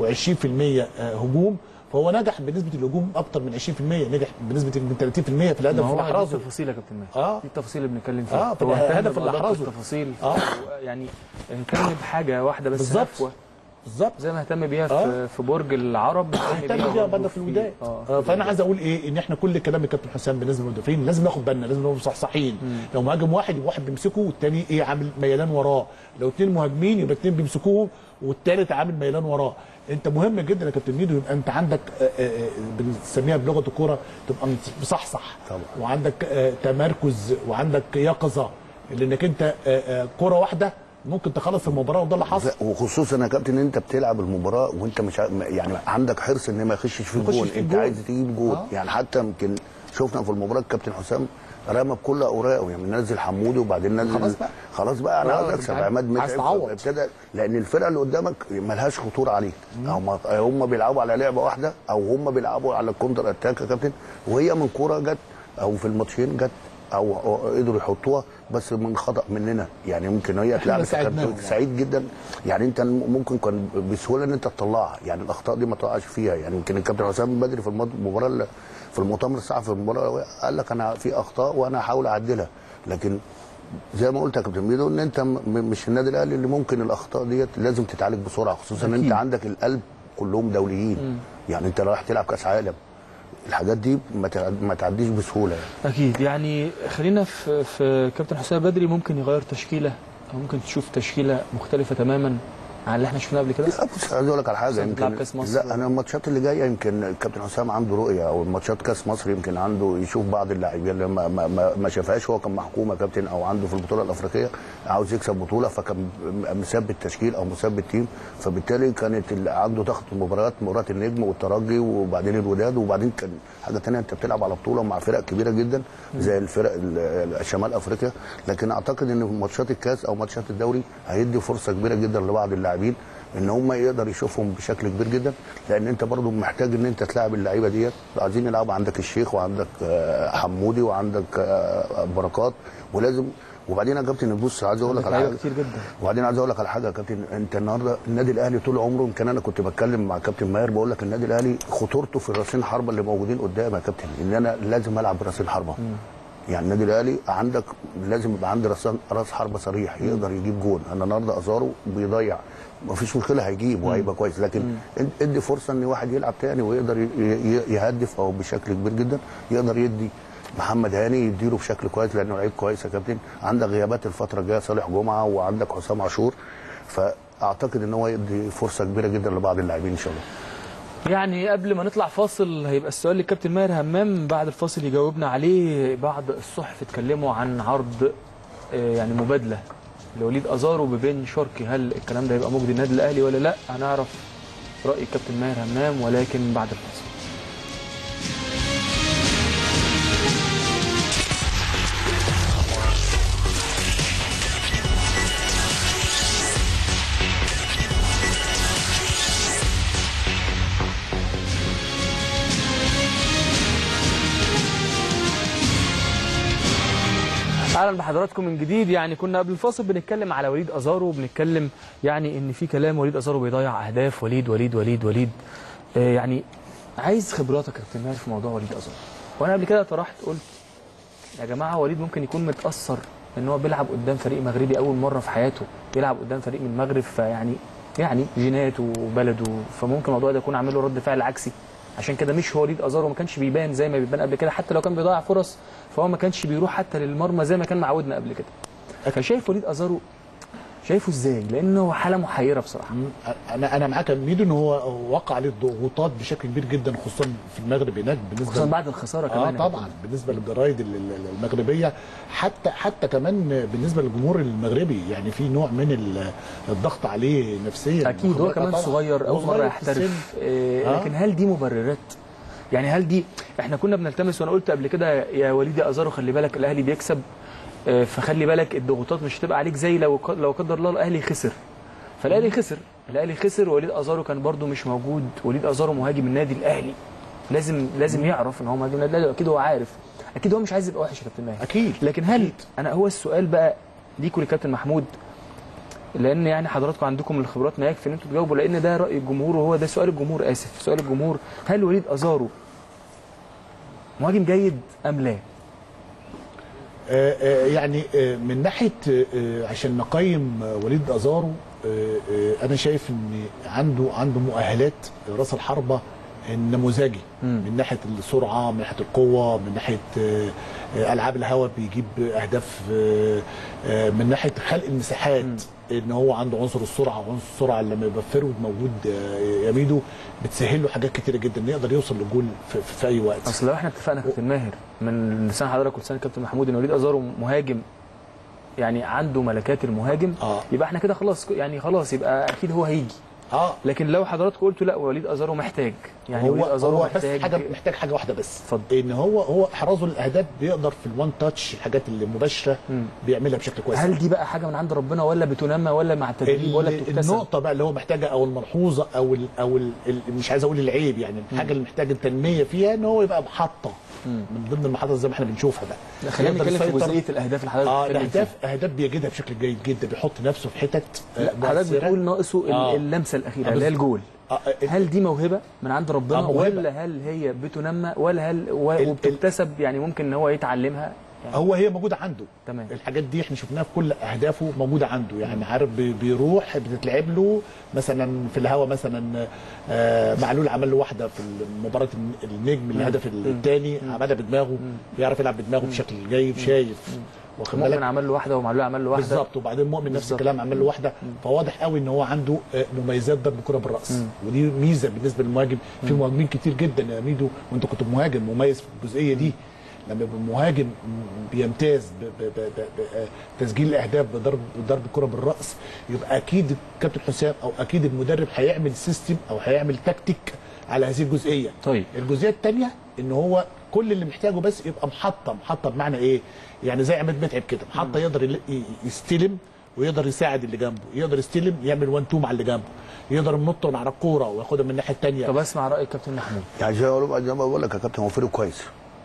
و20% هجوم فهو نجح بنسبه الهجوم اكتر من 20% نجح بنسبه من 30% في الهدف ما هو دي الاحرازي التفاصيل يا كابتن ماهر آه. دي التفاصيل اللي بنتكلم فيها آه، في هو اهتم الهدف اللي بأدق أحرزه. التفاصيل آه. يعني اهتم بحاجه واحده بس بالظبط. هفوة. بالظبط زي ما اهتم بيها في, آه. في برج العرب اهتم بيها برضه في الوداد آه، فانا عايز اقول ايه ان احنا كل كلام الكابتن حسام بالنسبه للمدافعين لازم ناخد بالنا لازم نبقى مصحصحين لو مهاجم واحد يبقى واحد بيمسكه والتاني ايه عامل ميلان وراه لو اتنين مهاجمين يبقى اتنين بيمسكوه والتالت عامل ميلان وراه انت مهم جدا يا كابتن ميدو يبقى انت عندك آه، آه، آه، بنسميها بلغه الكوره تبقى مصحصح طبعا. وعندك آه، تمركز وعندك يقظه لانك انت آه، آه، كره واحده ممكن تخلص المباراه وده اللي حصل وخصوصا يا كابتن ان انت بتلعب المباراه وانت مش ع- يعني عندك حرص ان ما يخشش في يخشش الجون في انت الجون. عايز تجيب جول آه. يعني حتى يمكن شفنا في المباراه الكابتن حسام رمى بكل اوراقه يعني نزل حمودي وبعدين نزل خلاص بقى. خلاص بقى انا آه، عايز أنت اكسب عايز- عماد عايز متعب تعوض. ابتدى لان الفرقه اللي قدامك ملهاش خطوره عليك او ما هم بيلعبوا على لعبه واحده او هم بيلعبوا على الكونتر اتاك يا كابتن وهي من كوره جت او في الماتشين جت او أو قدروا يحطوها بس من خطا مننا يعني ممكن هي إحنا تلعب ساعدناهم كانت يعني. سعيد جدا يعني انت ممكن كان بسهوله ان انت تطلعها يعني الاخطاء دي ما تقعش فيها يعني يمكن الكابتن حسام بدري في المط- المباراه اللي- في المؤتمر الصحفي في المباراه قال لك انا في اخطاء وانا هحاول اعدلها لكن زي ما قلت يا كابتن ميدو ان انت م- مش النادي الاهلي اللي ممكن الاخطاء ديت لازم تتعالج بسرعه خصوصا ان انت عندك القلب كلهم دوليين يعني انت رايح تلعب كاس عالم الحاجات دي ما تع- ما تعديش بسهوله يعني. اكيد يعني خلينا في في كابتن حسام بدري ممكن يغير تشكيله او ممكن تشوف تشكيله مختلفه تماما عن اللي احنا شفناه قبل كده لا بص عايز اقول لك على حاجه عشان تلعب يمكن كأس مصر. لا انا الماتشات اللي جايه يمكن الكابتن حسام عنده رؤيه او الماتشات كاس مصر يمكن عنده يشوف بعض اللاعبين اللي ما, ما, ما, ما شافهاش هو كان محكوم يا كابتن او عنده في البطوله الافريقيه عاوز يكسب بطوله فكان م- مثبت تشكيل او مثبت تيم فبالتالي كانت ال- عنده ضغط مباريات مباراه النجم والترجي وبعدين الوداد وبعدين كان حاجه ثانيه انت بتلعب على بطوله مع فرق كبيره جدا زي الفرق ال- ال- شمال افريقيا لكن اعتقد ان في ماتشات الكاس او ماتشات الدوري هيدي فرصه كبيره جدا لبعض اللاعبين ان هم يقدر يشوفهم بشكل كبير جدا لان انت برضو محتاج ان انت تلاعب اللعيبه ديت عايزين يلعبوا عندك الشيخ وعندك آه، حمودي وعندك آه، بركات ولازم وبعدين يا كابتن بص عايز اقول لك على لعيبة حاجه كتير جدا وبعدين عايز اقول لك على حاجه يا كابتن انت النهارده النادي الاهلي طول عمره يمكن انا كنت بتكلم مع كابتن ماهر بقول لك النادي الاهلي خطورته في الراسين حربه اللي موجودين قدام يا كابتن ان انا لازم العب براسين حربه يعني النادي الاهلي عندك لازم يبقى عندي راس راس حربه صريح يقدر يجيب جون انا النهارده ازارو بيضيع ما فيش مشكله هيجيب وهيبقى كويس لكن إد- ادي فرصه ان واحد يلعب تاني ويقدر ي- ي- يهدف او بشكل كبير جدا يقدر يدي محمد هاني يديله بشكل كويس لانه لعيب كويس يا كابتن عندك غيابات الفتره الجايه صالح جمعه وعندك حسام عاشور فاعتقد ان هو يدي فرصه كبيره جدا لبعض اللاعبين ان شاء الله يعني قبل ما نطلع فاصل هيبقى السؤال للكابتن ماهر همام بعد الفاصل يجاوبنا عليه بعض الصحف اتكلموا عن عرض آه، يعني مبادله لوليد ازارو ببن شرقي هل الكلام ده هيبقى مجدي النادي الاهلي ولا لا هنعرف راي الكابتن ماهر همام ولكن بعد الفاصل اهلا بحضراتكم من جديد يعني كنا قبل الفاصل بنتكلم على وليد ازارو وبنتكلم يعني ان في كلام وليد ازارو بيضيع اهداف وليد وليد وليد وليد آه يعني عايز خبراتك يا كابتن ماهر في موضوع وليد ازارو وانا قبل كده طرحت قلت يا جماعه وليد ممكن يكون متاثر ان هو بيلعب قدام فريق مغربي اول مره في حياته بيلعب قدام فريق من المغرب فيعني يعني جيناته وبلده فممكن الموضوع ده يكون عامل له رد فعل عكسي عشان كده مش هو وليد ازارو ما كانش بيبان زي ما بيبان قبل كده حتى لو كان بيضيع فرص فهو ما كانش بيروح حتى للمرمى زي ما كان معودنا قبل كده فشايف وليد ازارو شايفه ازاي لانه حاله محيره بصراحه انا انا معاك يا ميدو ان هو وقع عليه الضغوطات بشكل كبير جدا خصوصا في المغرب هناك بالنسبه خصوصا بعد الخساره اه كمان طبعا بالنسبه للجرايد ال- ال- المغربيه حتى حتى كمان بالنسبه للجمهور المغربي يعني في نوع من ال- الضغط عليه نفسيا اكيد هو واخد بالك؟ كمان طبعاً. صغير اول هو مره صغير في السن. يحترف آه، آه. لكن هل دي مبررات يعني هل دي احنا كنا بنلتمس وانا قلت قبل كده يا وليد يا ازارو خلي بالك الاهلي بيكسب آه، فخلي بالك الضغوطات مش هتبقى عليك زي لو ق- لو قدر الله الاهلي خسر فالاهلي خسر الاهلي خسر ووليد ازارو كان برده مش موجود وليد ازارو مهاجم النادي الاهلي لازم لازم يعرف ان هو مهاجم النادي الاهلي اكيد هو عارف اكيد هو مش عايز يبقى وحش يا كابتن ماهر اكيد لكن هل انا هو السؤال بقى ليكوا لكابتن محمود لان يعني حضراتكم عندكم الخبرات ما يكفي ان انتوا تجاوبوا لان ده راي الجمهور وهو ده سؤال الجمهور اسف سؤال الجمهور هل وليد ازارو مهاجم جيد ام لا؟ آه، آه، يعني آه، من ناحيه آه، آه، عشان نقيم آه، وليد ازارو آه، آه، انا شايف ان عنده عنده مؤهلات راس الحربه النموذجي من ناحيه السرعه من ناحيه القوه من ناحيه آه، آه، العاب الهواء بيجيب اهداف آه، آه، من ناحيه خلق المساحات ان هو عنده عنصر السرعه وعنصر السرعه اللي لما يبقى فيرود موجود آه، يميده بتسهل له حاجات كتيره جدا إنه يقدر يوصل للجول في, في, في اي وقت اصل لو احنا اتفقنا كابتن ماهر من لسان حضرتك ولسان كابتن محمود ان وليد ازارو مهاجم يعني عنده ملكات المهاجم آه. يبقى احنا كده خلاص يعني خلاص يبقى اكيد هو هيجي اه لكن لو حضراتكم قلتوا لا وليد ازارو محتاج يعني هو وليد ازارو هو محتاج بس حاجه محتاج حاجه واحده بس اتفضل. ان هو هو احرازه الاهداف بيقدر في الوان تاتش الحاجات اللي مباشره بيعملها بشكل كويس هل دي بقى حاجه من عند ربنا ولا بتنمى ولا مع التدريب ولا ال- بتكتسب النقطه بقى اللي هو محتاجها او الملحوظه او ال او ال ال مش عايز اقول العيب يعني الحاجه اللي محتاجه التنميه فيها ان هو يبقى محطه من ضمن المحطات زي ما احنا بنشوفها بقى خلينا يقدر نتكلم في يسيطر. جزئيه الاهداف اللي حضرتك اه بتتكلم فيها. الاهداف اهداف بيجدها بشكل جيد جدا بيحط نفسه في حتت آه، لا حضرتك مؤثرة. بتقول ناقصه ال- آه. اللمسه الاخيره آه، اللي هي بالظبط. الجول آه، آه، هل دي موهبه من عند ربنا آه، موهبة. ولا هل هي بتنمى ولا هل و- ال- وبتكتسب يعني ممكن ان هو يتعلمها يعني هو هي موجوده عنده تمام. الحاجات دي احنا شفناها في كل اهدافه موجوده عنده يعني عارف بي- بيروح بتتلعب له مثلا في الهوا مثلا آه، معلول عمل له واحده في مباراه النجم الهدف الثاني عملها بدماغه بيعرف يلعب بدماغه بشكل جيد شايف واخد مؤمن بالك عمل له واحده ومعلول عمل له واحده بالظبط وبعدين مؤمن نفس بالظبط. الكلام عمل له واحده فواضح قوي ان هو عنده آه، مميزات ضرب الكره بالراس ودي ميزه بالنسبه للمهاجم في مهاجمين كتير جدا يا ميدو وانت كنت مهاجم مميز في الجزئيه دي لما يبقى مهاجم بيمتاز ب- ب- ب- ب- آه، تسجيل الاهداف بضرب ضرب الكره بالراس يبقى اكيد كابتن حسام او اكيد المدرب هيعمل سيستم او هيعمل تكتيك على هذه الجزئيه طيب. الجزئيه الثانيه ان هو كل اللي محتاجه بس يبقى محطه محطه بمعنى ايه يعني زي عماد متعب كده محطه يقدر يل- ي- يستلم ويقدر يساعد اللي جنبه يقدر يستلم يعمل وان تو مع اللي جنبه يقدر ينط من على الكوره وياخدها من الناحيه الثانيه طب اسمع راي كابتن محمود يعني زي ما زي ما بقول لك يا كابتن هو فريق كويس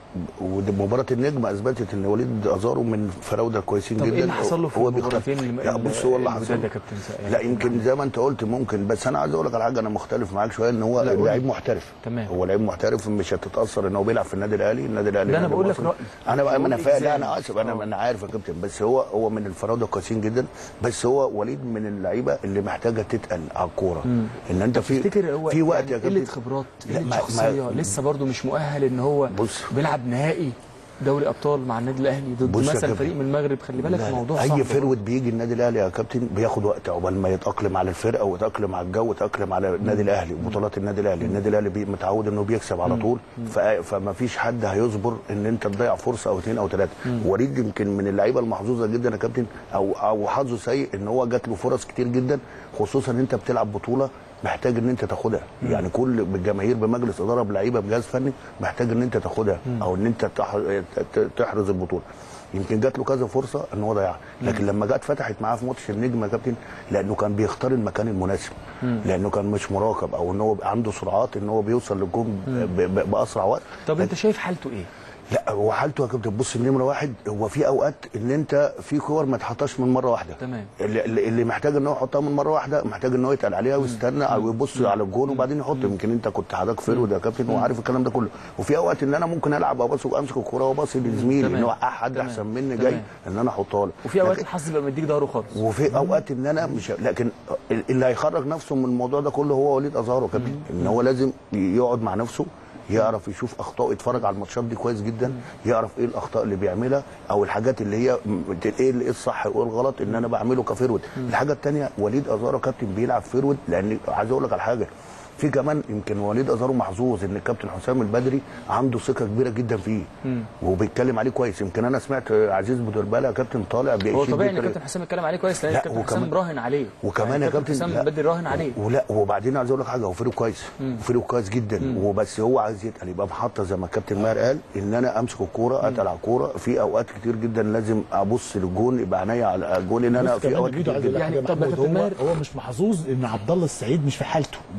ودي مباراه النجم اثبتت ان وليد ازارو من فراوده كويسين طب جدا ايه اللي حصل له في هو بيختار- المباراتين الم- لا بص هو اللي الجداد حصل يا كابتن سا- لا يمكن زي ما انت قلت ممكن بس انا عايز اقول لك على حاجه انا مختلف معاك شويه ان هو لعيب محترف تمام. هو لعيب محترف مش هتتاثر ان هو بيلعب في النادي الاهلي النادي الاهلي ده أنا نادي بقول لك مصري. رأيي. انا بقى انا بقول فاهم إجزاء. لا انا اسف انا آه. انا عارف يا كابتن بس هو هو من الفراوده كويسين جدا بس هو وليد من اللعيبه اللي محتاجه تتقل على الكوره ان انت في تفتكر هو في وقت يعني يا قله كابتن خبرات لا، قله ما- شخصيه ما- لسه برضه مش مؤهل ان هو بص. بيلعب نهائي دوري ابطال مع النادي الاهلي ضد بص يا مثلا كابتن. فريق من المغرب خلي بالك لا، الموضوع لا. صعب اي برضه. فرود بيجي النادي الاهلي يا كابتن بياخد وقت عقبال ما يتاقلم على الفرقه ويتاقلم على الجو ويتاقلم على النادي الاهلي وبطولات النادي الاهلي النادي الاهلي بي- متعود انه بيكسب على طول ف- فما فيش حد هيصبر ان انت تضيع فرصه او اثنين او ثلاثه وليد يمكن من اللعيبه المحظوظه جدا يا كابتن او او حظه سيء ان هو جات له فرص كتير جدا خصوصا ان انت بتلعب بطوله محتاج ان انت تاخدها يعني كل بالجماهير بمجلس اداره بلعيبه بجهاز فني محتاج ان انت تاخدها او ان انت تح- ت- تحرز البطوله يمكن جات له كذا فرصه ان هو ضيعها لكن لما جت فتحت معاه في ماتش النجم يا كابتن لانه كان بيختار المكان المناسب لانه كان مش مراقب او ان هو عنده سرعات ان هو بيوصل للجون ب- ب- باسرع وقت طب انت شايف حالته ايه؟ لا هو حالته يا كابتن بص النمره واحد هو في اوقات ان انت في كور ما تحطهاش من مره واحده تمام. اللي, اللي اللي محتاج ان هو يحطها من مره واحده محتاج ان هو يتقل عليها ويستنى او يبص على الجول وبعدين يحط يمكن انت كنت حضرتك فيرود يا كابتن وعارف الكلام ده كله وفي اوقات ان انا ممكن العب ابص امسك الكوره وابص لزميلي تمام. ان هو حد تمام. احسن مني تمام. جاي ان انا احطها له وفي اوقات لكن- الحظ بيبقى مديك ظهره خالص وفي اوقات ان انا مش لكن اللي هيخرج نفسه من الموضوع ده كله هو وليد ازارو يا كابتن ان هو لازم يقعد مع نفسه يعرف يشوف اخطائه يتفرج على الماتشات دي كويس جدا يعرف ايه الاخطاء اللي بيعملها او الحاجات اللي هي م- ايه اللي- إيه الصح وايه الغلط ان انا بعمله كفيرود الحاجه الثانيه وليد ازارو كابتن بيلعب فيرود لان عايز اقول لك على حاجه في كمان يمكن وليد ازارو محظوظ ان الكابتن حسام البدري عنده ثقه كبيره جدا فيه وبيتكلم عليه كويس يمكن انا سمعت عزيز بودربالة يا كابتن طالع هو بيشيد طبيعي ان بيه الكابتن حسام يتكلم عليه كويس لان لا، الكابتن وكمان- حسام راهن عليه وكمان يعني يا الكابتن كابتن حسام لا. بدري راهن عليه ولا وبعدين عايز اقول لك حاجه هو فريق كويس فريق كويس جدا وبس هو عايز يتقل يبقى محطه زي ما الكابتن ماهر قال ان انا امسك الكوره اتقل على الكوره في اوقات كتير جدا لازم ابص للجون يبقى عينيا على الجون ان انا بص في كمان اوقات الفيديو كتير عايز اقول جدا لك يعني حاجه طب يا محمود كابتن هو ماهر- هو مش محظوظ ان عبد الله السعيد مش في حالته ما هو ناخد بالك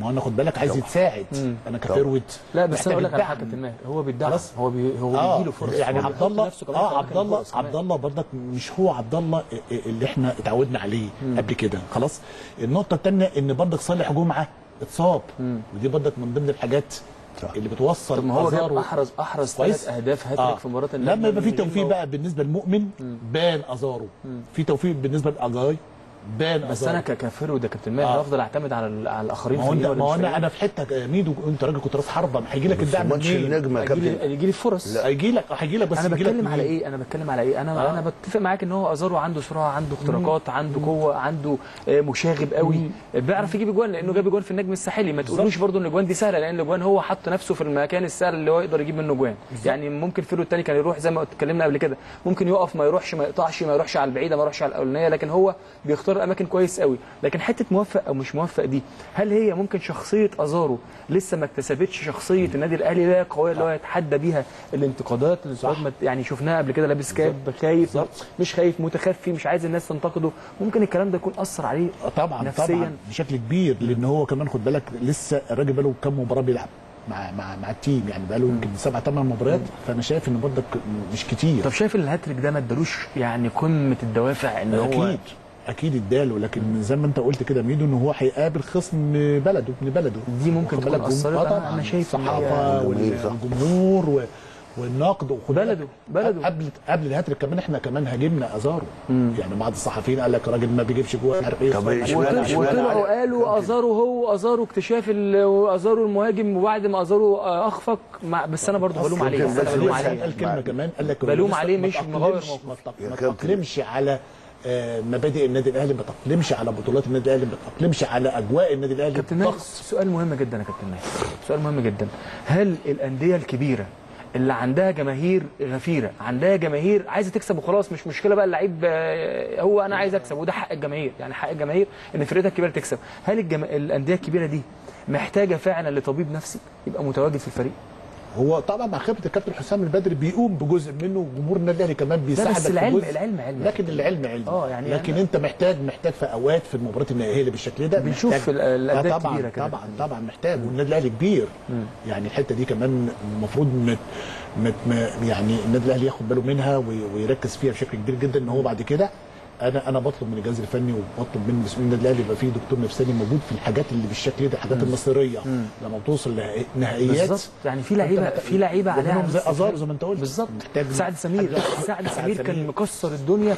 لك عايز يتساعد انا كفيرود لا بس محتاج انا اقول لك على الدعم. حاجه كابتن ماهر هو بيدعم خلاص. هو بي هو اه بيديله فرص يعني هو عبد بيحط الله نفسه كمان في اه أماكن عبد الله فرص كمان. عبد الله برضك مش هو عبد الله اللي احنا اتعودنا عليه قبل كده خلاص النقطه الثانيه ان برضك صالح جمعه اتصاب ودي برضك من ضمن الحاجات صح. اللي بتوصل طب ما هو جاب أزارو. احرز احرز كويس. ثلاث اهداف هاتريك في مباراه النجم لما يبقى في من توفيق غير بقى بالنسبه للمؤمن بان ازارو في توفيق بالنسبه لاجاي بان بس أزارو. انا ك- كفرو ده كابتن ماهر آه. افضل اعتمد على ال- على الاخرين ما هو في انت الإيه ما هو ولا مش انا انا في حته يا ميدو انت راجل كنت راس حربه ما هيجي لك بس الدعم ماتش منين؟ النجم يا هيجي لي كابتن هيجي لي فرص هيجي لك هيجي لك بس انا هيجي لك بتكلم على منين؟ ايه انا بتكلم على ايه انا آه. انا بتفق معاك ان هو ازارو عنده سرعه عنده اختراقات عنده قوه عنده آه، مشاغب قوي بيعرف يجيب اجوان لانه جاب اجوان في النجم الساحلي ما تقولوش برضو ان الاجوان دي سهله لان الاجوان هو حط نفسه في المكان السهل اللي هو يقدر يجيب منه اجوان يعني ممكن فيرو التاني كان يروح زي ما اتكلمنا قبل كده ممكن يقف ما يروحش ما يقطعش ما يروحش على البعيده ما يروحش على الاولانيه لكن هو بيختار الاماكن كويس قوي لكن حته موفق او مش موفق دي هل هي ممكن شخصيه ازارو لسه ما اكتسبتش شخصيه النادي الاهلي اللي هي قويه اللي هو يتحدى بيها الانتقادات الانتقادات ما- يعني شفناها قبل كده لابس كاب خايف مش خايف متخفي مش عايز الناس تنتقده ممكن الكلام ده يكون اثر عليه آه طبعا نفسياً. طبعا بشكل كبير لان هو كمان خد بالك لسه الراجل بقاله كام مباراه بيلعب مع مع مع التيم يعني بقاله يمكن سبع ثمان مباريات فانا شايف ان برضك مش كتير طب شايف ان الهاتريك ده ما ادالوش يعني قمه الدوافع ان هو اكيد اكيد اداله لكن زي ما انت قلت كده ميدو ان هو هيقابل خصم بلده ابن بلده دي ممكن واخد تكون بالك؟ أثرت. آه أنا- طبعا أنا شايف إن هي- الصحافه والجماهير، صح. والجمهور و... والنقد وخد بالك بلده- بلده. قبل قبل الهاتريك كمان احنا كمان هاجمنا ازارو يعني بعض الصحفيين قال لك راجل ما بيجيبش جوه مش عارف ايه طب عشان- إيش عشان- معنى- عشان- إيش معنى- وطلعوا قالوا ازارو هو ازارو اكتشاف ال- ازارو المهاجم وبعد ما ازارو آه، اخفق مع بس انا برضه بلوم عليه يمكن بس انا بس بلوم بس عليه قال كلمه كمان قال لك بلوم لسه عليه ما مش تأقلمش- مغير ما موقف. تأق- يا ما كابتن. تأقلمش على آه، مبادئ النادي الاهلي ما تأقلمش على بطولات النادي الاهلي ما تأقلمش على اجواء النادي الاهلي كابتن ماهر الضغط. سؤال مهم جدا يا كابتن ماهر سؤال مهم جدا هل الانديه الكبيره اللي عندها جماهير غفيره عندها جماهير عايزه تكسب وخلاص مش مشكله بقى اللعيب آه، هو انا عايز اكسب وده حق الجماهير يعني حق الجماهير ان فرقتها الكبيره تكسب هل الجما... الانديه الكبيره دي محتاجه فعلا لطبيب نفسي يبقى متواجد في الفريق هو طبعا مع خبره الكابتن حسام البدري بيقوم بجزء منه وجمهور النادي الاهلي كمان بيساعدك بس في العلم- جزء. العلم علم. لكن العلم علم آه، يعني لكن أنا- انت محتاج محتاج في اوقات في المباريات النهائيه اللي بالشكل ده بنشوف محتاج- في ال- الأندية آه طبعا الكبيرة كده. طبعا طبعا محتاج والنادي الاهلي كبير يعني الحته دي كمان المفروض مت مت م- يعني النادي الاهلي ياخد باله منها وي- ويركز فيها بشكل كبير جدا ان هو بعد كده انا انا بطلب من الجهاز الفني وبطلب من مسؤولين النادي الاهلي يبقى في دكتور نفساني موجود في الحاجات اللي بالشكل ده الحاجات المصيريه لما توصل له- نهائيات بالظبط يعني في لعيبه أنت في لعيبه عليها منهم زي ازار زي ما انت قلت بالظبط محتاج سعد سمير حد- سعد سعد سمير كان سمير. مكسر الدنيا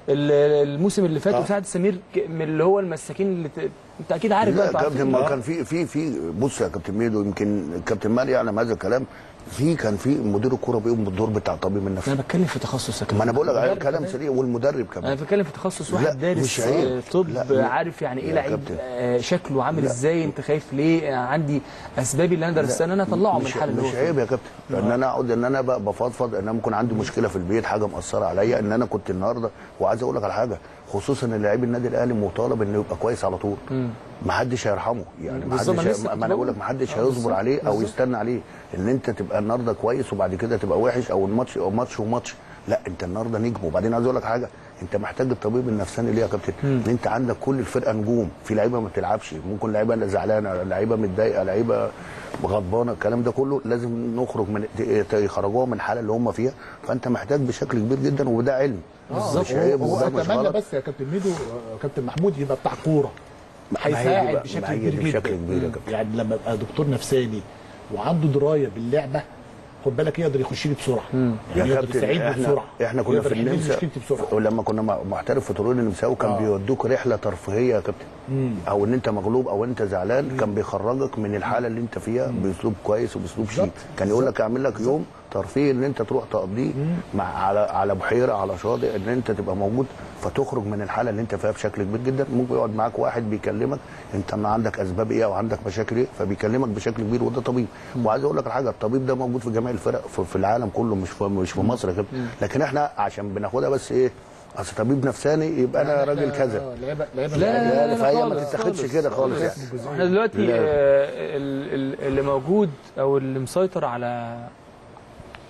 ال- الموسم اللي فات آه. وسعد سمير ك- من اللي هو المساكين اللي ت... انت اكيد عارف بقى لا أنتوا كابتن عارفين. ما كان في في في بص يا كابتن ميدو يمكن الكابتن مالي يعلم هذا الكلام في كان في مدير الكوره بيقوم بالدور بتاع الطبيب النفسي انا بتكلم في تخصص يا كابتن. ما انا بقول لك على المدرب كلام كمان. سريع والمدرب انا كمان بتكلم في تخصص لا، واحد دارس مش عيب. آه، طب لا، عارف يعني ايه يا لعيب كابتن. آه، شكله عامل لا. ازاي انت خايف ليه آه، عندي اسبابي اللي انا درستها ان انا اطلعه من مش, الحاله اللي هو مش فيها. عيب يا كابتن ان انا اقعد ان انا بقى بفضفض ان انا ممكن عندي مشكله في البيت حاجه مأثره عليا ان انا كنت النهارده وعايز اقول لك على حاجه خصوصا ان لعيب النادي الاهلي مطالب انه يبقى كويس على طول ما حدش هيرحمه يعني ما بالظبط، حدش أنا لسه ما كنت انا بقول لك بقول. ما حدش آه، هيصبر بالظبط، عليه او بالظبط. يستنى عليه ان انت تبقى النهارده كويس وبعد كده تبقى وحش او الماتش او ماتش وماتش لا انت النهارده نجم وبعدين عايز اقول لك حاجه انت محتاج الطبيب النفساني ليه يا كابتن ان انت عندك كل الفرقه نجوم في لعيبه ما بتلعبش ممكن لعيبه اللي زعلانه لعيبه متضايقه لعيبه غضبانه الكلام ده كله لازم نخرج من يخرجوها من الحاله اللي هم فيها فانت محتاج بشكل كبير جدا وده علم بالظبط مش عيب هو وده مش اتمنى غلط بس يا كابتن ميدو آه، كابتن محمود يبقى بتاع كوره ما هي دي هيساعد بقى- بشكل ما هي كبير دي جدا بشكل كبير يا كابتن يعني لما يبقى دكتور نفساني وعنده درايه باللعبه خد بالك يقدر يخش لي بسرعه يا يعني يقدر كابتن يساعدني احنا بسرعه احنا كنا يقدر في يحل لي النمسا مشكلتي بسرعه ولما كنا مع- محترف في طرون النمساوي كان آه. بيودوك رحله ترفيهيه يا كابتن او ان انت مغلوب او انت زعلان كان بيخرجك من الحاله اللي انت فيها باسلوب كويس وباسلوب شيك بالظبط. كان يقول لك اعمل لك يوم ترفيه ان انت تروح تقضيه مع على على بحيره على شاطئ ان انت تبقى موجود فتخرج من الحاله اللي انت فيها بشكل كبير جدا ممكن يقعد معاك واحد بيكلمك انت ما عندك اسباب ايه او عندك مشاكل ايه فبيكلمك بشكل كبير وده طبيب وعايز اقول لك على حاجه الطبيب ده موجود في جميع الفرق في, في العالم كله مش في مش في مصر يا كابتن لكن احنا عشان بناخدها بس ايه اصل طبيب نفساني يبقى انا راجل كذا لعيبه لعيبه لا لا لا فهي ما خالص، تتاخدش خالص، كده خالص خالص. يعني احنا دلوقتي لا. آه، ال- ال- اللي موجود او اللي مسيطر على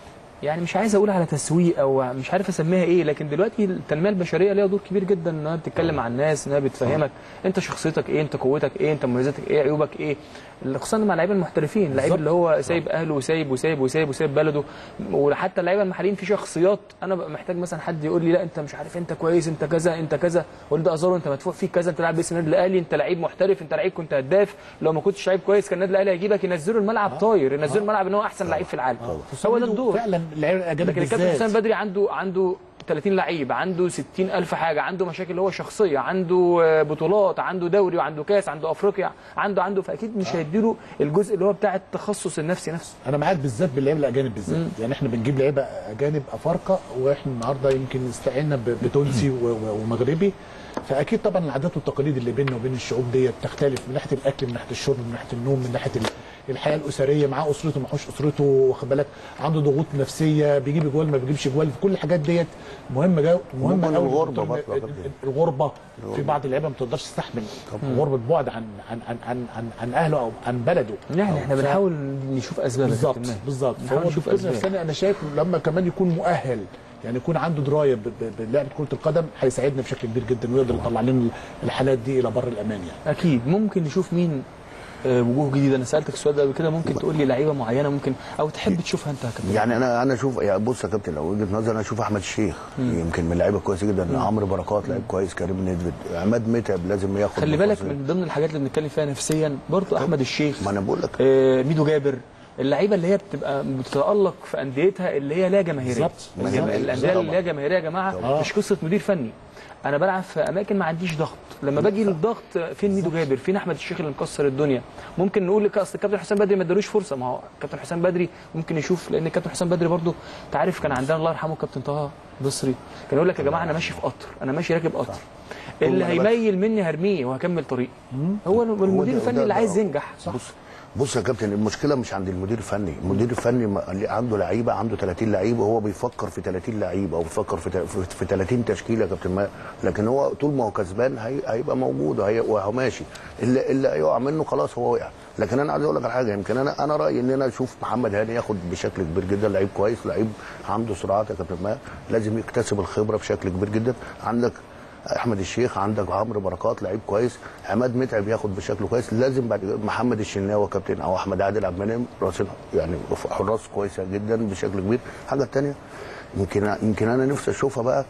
يعني مش عايز اقول على تسويق او مش عارف اسميها ايه لكن دلوقتي التنميه البشريه ليها دور كبير جدا انها بتتكلم مع الناس انها بتفهمك انت شخصيتك ايه انت قوتك ايه انت مميزاتك ايه عيوبك ايه خصوصا مع اللعيبه المحترفين اللعيب بالظبط. اللي هو سايب اهله وسايب وسايب وسايب وسايب بلده وحتى اللعيبه المحليين في شخصيات انا ببقى محتاج مثلا حد يقول لي لا انت مش عارف انت كويس انت كذا انت كذا اقول ده ازارو انت مدفوع فيك كذا انت لاعب باسم النادي الاهلي انت لعيب محترف انت لعيب كنت هداف لو ما كنتش لعيب كويس كان النادي الاهلي هيجيبك ينزله الملعب طاير ينزله الملعب ان هو احسن لعيب في العالم هو ده الدور فعلا اللعيبه الاجانب لكن الكابتن بالذات حسام بدري عنده عنده 30 لعيب عنده 60 ألف حاجة عنده مشاكل اللي هو شخصية عنده آه، بطولات عنده دوري وعنده كاس عنده أفريقيا عنده عنده فأكيد مش هيديله الجزء اللي هو بتاع التخصص النفسي نفسه انا معاك بالذات باللعيبه الاجانب بالذات يعني احنا بنجيب لعيبه اجانب افارقه واحنا النهارده يمكن استعنا ب- بتونسي و- و- ومغربي فاكيد طبعا العادات والتقاليد اللي بيننا وبين الشعوب ديت تختلف من ناحيه الاكل من ناحيه الشرب من ناحيه النوم من ناحيه ال- الحياه الاسريه معاه اسرته معهوش اسرته واخد بالك عنده ضغوط نفسيه بيجيب جوال ما بيجيبش جوال كل الحاجات ديت مهمه جو مهمه ممكن قوي الغربة برضه يا كابتن. الغربه في بعض اللعيبه ما تقدرش تستحمل غربه بعد عن عن عن عن عن, عن اهله او عن بلده يعني احنا ف- بنحاول نشوف أسباب يا بالظبط كابتن ماهر. بالظبط نحاول فهو نشوف الدكتور أسباب. نفساني انا شايف لما كمان يكون مؤهل يعني يكون عنده درايه ب- ب- بلعبه كره القدم هيساعدنا بشكل كبير جدا ويقدر يطلع لنا الحالات دي الى بر الامان يعني أكيد ممكن نشوف مين آه، وجوه جديدة أنا سألتك السؤال ده قبل كده ممكن تقول لي لعيبة معينة ممكن أو تحب تشوفها أنت يا كابتن يعني انا انا اشوف يعني بص يا كابتن لو وجهه نظري انا اشوف احمد الشيخ يمكن من اللعيبه كويسه جدا عمرو بركات لعيب كويس كريم نيدفيد عماد متعب لازم ياخد خلي بالك بفاصيل. من ضمن الحاجات اللي بنتكلم فيها نفسيا برضو أحمد الشيخ ما انا بقول لك آه، ميدو جابر اللعيبه اللي هي بتبقى بتتالق في انديتها اللي هي لا جماهيريه بالظبط. الجم- بالظبط. الانديه اللي لا جماهيريه يا جماعه طبعا. مش قصه مدير فني انا بلعب في اماكن ما عنديش ضغط لما باجي للضغط فين ميدو جابر فين احمد الشيخ اللي مكسر الدنيا ممكن نقول لك اصل الكابتن حسام بدري ما ادالوش فرصه ما هو الكابتن حسام بدري ممكن يشوف لان الكابتن حسام بدري برضو انت عارف كان عندنا الله يرحمه الكابتن طه بصري كان يقول لك يا جماعه انا ماشي في قطر انا ماشي راكب قطر اللي هو أنا بس- هيميل مني هرميه وهكمل طريقي هو المدير ده- الفني ده- اللي ده- عايز ينجح بص بص يا كابتن المشكله مش عند المدير الفني المدير الفني ما- اللي عنده لعيبه عنده 30 لعيب وهو بيفكر في 30 لعيب او بيفكر في ت- في- في 30 تشكيله يا كابتن ما لكن هو طول ما هو كسبان هي- هيبقى موجود وهي- وهو ماشي اللي اللي هيقع منه خلاص هو وقع لكن انا عايز اقول لك على حاجه يمكن انا انا رايي ان انا اشوف محمد هاني ياخد بشكل كبير جدا لعيب كويس لعيب عنده سرعات يا كابتن ما لازم يكتسب الخبره بشكل كبير جدا عندك احمد الشيخ عندك عمرو بركات لعيب كويس عماد متعب ياخد بشكل كويس لازم بعد كده محمد الشناوي كابتن او احمد عادل عبد المنعم راسين يعني حراس كويسه جدا بشكل كبير الحاجه الثانيه يمكن يمكن انا نفسي اشوفها بقى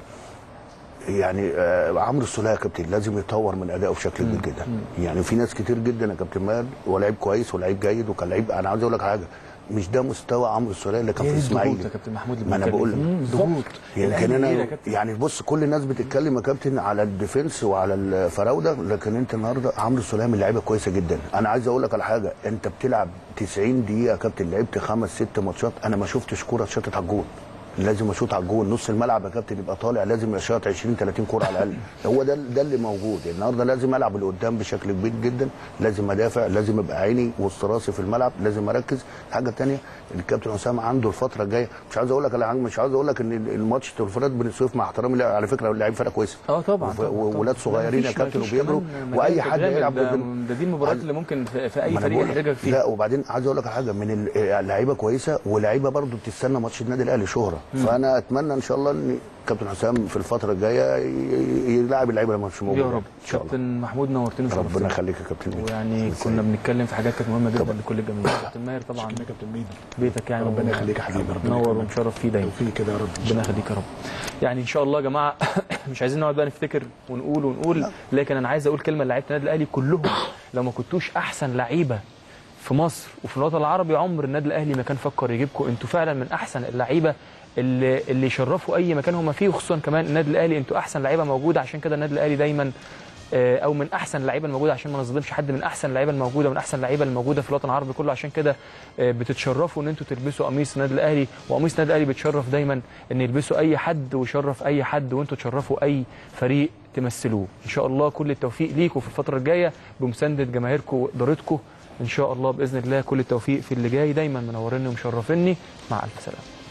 يعني آه عمرو السوليه يا كابتن لازم يطور من ادائه بشكل كبير جدا يعني في ناس كتير جدا يا كابتن ماهر هو لعيب كويس ولعيب جيد وكان لعيب انا عايز اقول لك حاجه مش ده مستوى عمرو السوليه اللي كان هي في دي الضغوط الاسماعيلي يا كابتن محمود اللي ما انا بنتكلم بقول لك فيه. ضغوط يمكن الأهلي انا كتير يا كابتن. يعني بص كل الناس بتتكلم يا كابتن على الديفنس وعلى الفراوده لكن انت النهارده عمرو السوليه من لعيبه كويسه جدا انا عايز اقول لك على حاجه انت بتلعب 90 دقيقه يا كابتن لعبت خمس ست ماتشات انا ما شفتش كوره اتشاطت على الجول لازم اشوط على الجول نص الملعب يا كابتن يبقى طالع لازم يشاط 20 30 كوره على الاقل هو ده ده اللي موجود النهارده لازم العب لقدام بشكل كبير جدا لازم ادافع لازم ابقى عيني وسط راسي في الملعب لازم اركز الحاجه الثانيه الكابتن حسام عنده الفتره الجايه مش عايز اقول لك على حاجه مش عايز اقول لك ان الماتش تلفرات بن سويف مع احترامي لا، على فكره اللعيب فرقه كويسه اه طبعا وف- طبعاً، وولاد طبعاً. صغيرين يا مفيش- كابتن مفيش وبيجروا كمان مجال واي حد تتعمل. يلعب ده, ضد ده دي المباريات اللي ممكن في, في اي ما أنا فريق بقول لك. يحرجك فيها لا وبعدين عايز اقول لك على حاجه من ال- اللعيبه كويسه ولاعيبه برضو بتستنى ماتش النادي الاهلي شهره فانا اتمنى ان شاء الله ان كابتن حسام في الفتره الجايه ي- ي- يلاعب اللعيبه اللي مش موجوده يا رب ان شاء الله كابتن محمود نورتني ربنا وشرفتني يخليك يا كابتن ميدو. ويعني مساء. كنا بنتكلم في حاجات كانت مهمه جدا طبعا. لكل الجماهير كابتن ماهر طبعا شكرا يا كابتن ميدو بيتك يعني ربنا يخليك يا حبيبي ربنا نور يكرمك. ومشرف فيه دايما توفيق كده يا رب إن شاء ربنا الله. يخليك يا رب يعني ان شاء الله يا جماعه مش عايزين نقعد بقى نفتكر ونقول ونقول لكن انا عايز اقول كلمه لعيبه النادي الاهلي كلهم لو ما كنتوش احسن لعيبه في مصر وفي الوطن العربي عمر النادي الاهلي ما كان فكر يجيبكم انتوا فعلا من احسن اللعيبه اللي اللي يشرفوا اي مكان هم فيه وخصوصا كمان النادي الاهلي انتوا احسن لعيبه موجوده عشان كده النادي الاهلي دايما آه، او من احسن اللعيبه الموجوده عشان ما نظلمش حد من احسن اللعيبه الموجوده من احسن اللعيبه الموجوده في الوطن العربي كله عشان كده آه، بتتشرفوا ان انتوا تلبسوا قميص النادي الاهلي وقميص النادي الاهلي بيتشرف دايما ان يلبسوا اي حد ويشرف اي حد وانتوا تشرفوا اي فريق تمثلوه ان شاء الله كل التوفيق ليكم في الفتره الجايه بمسانده جماهيركم وادارتكم ان شاء الله باذن الله كل التوفيق في اللي جاي دايما منوريني ومشرفيني مع الف سلامه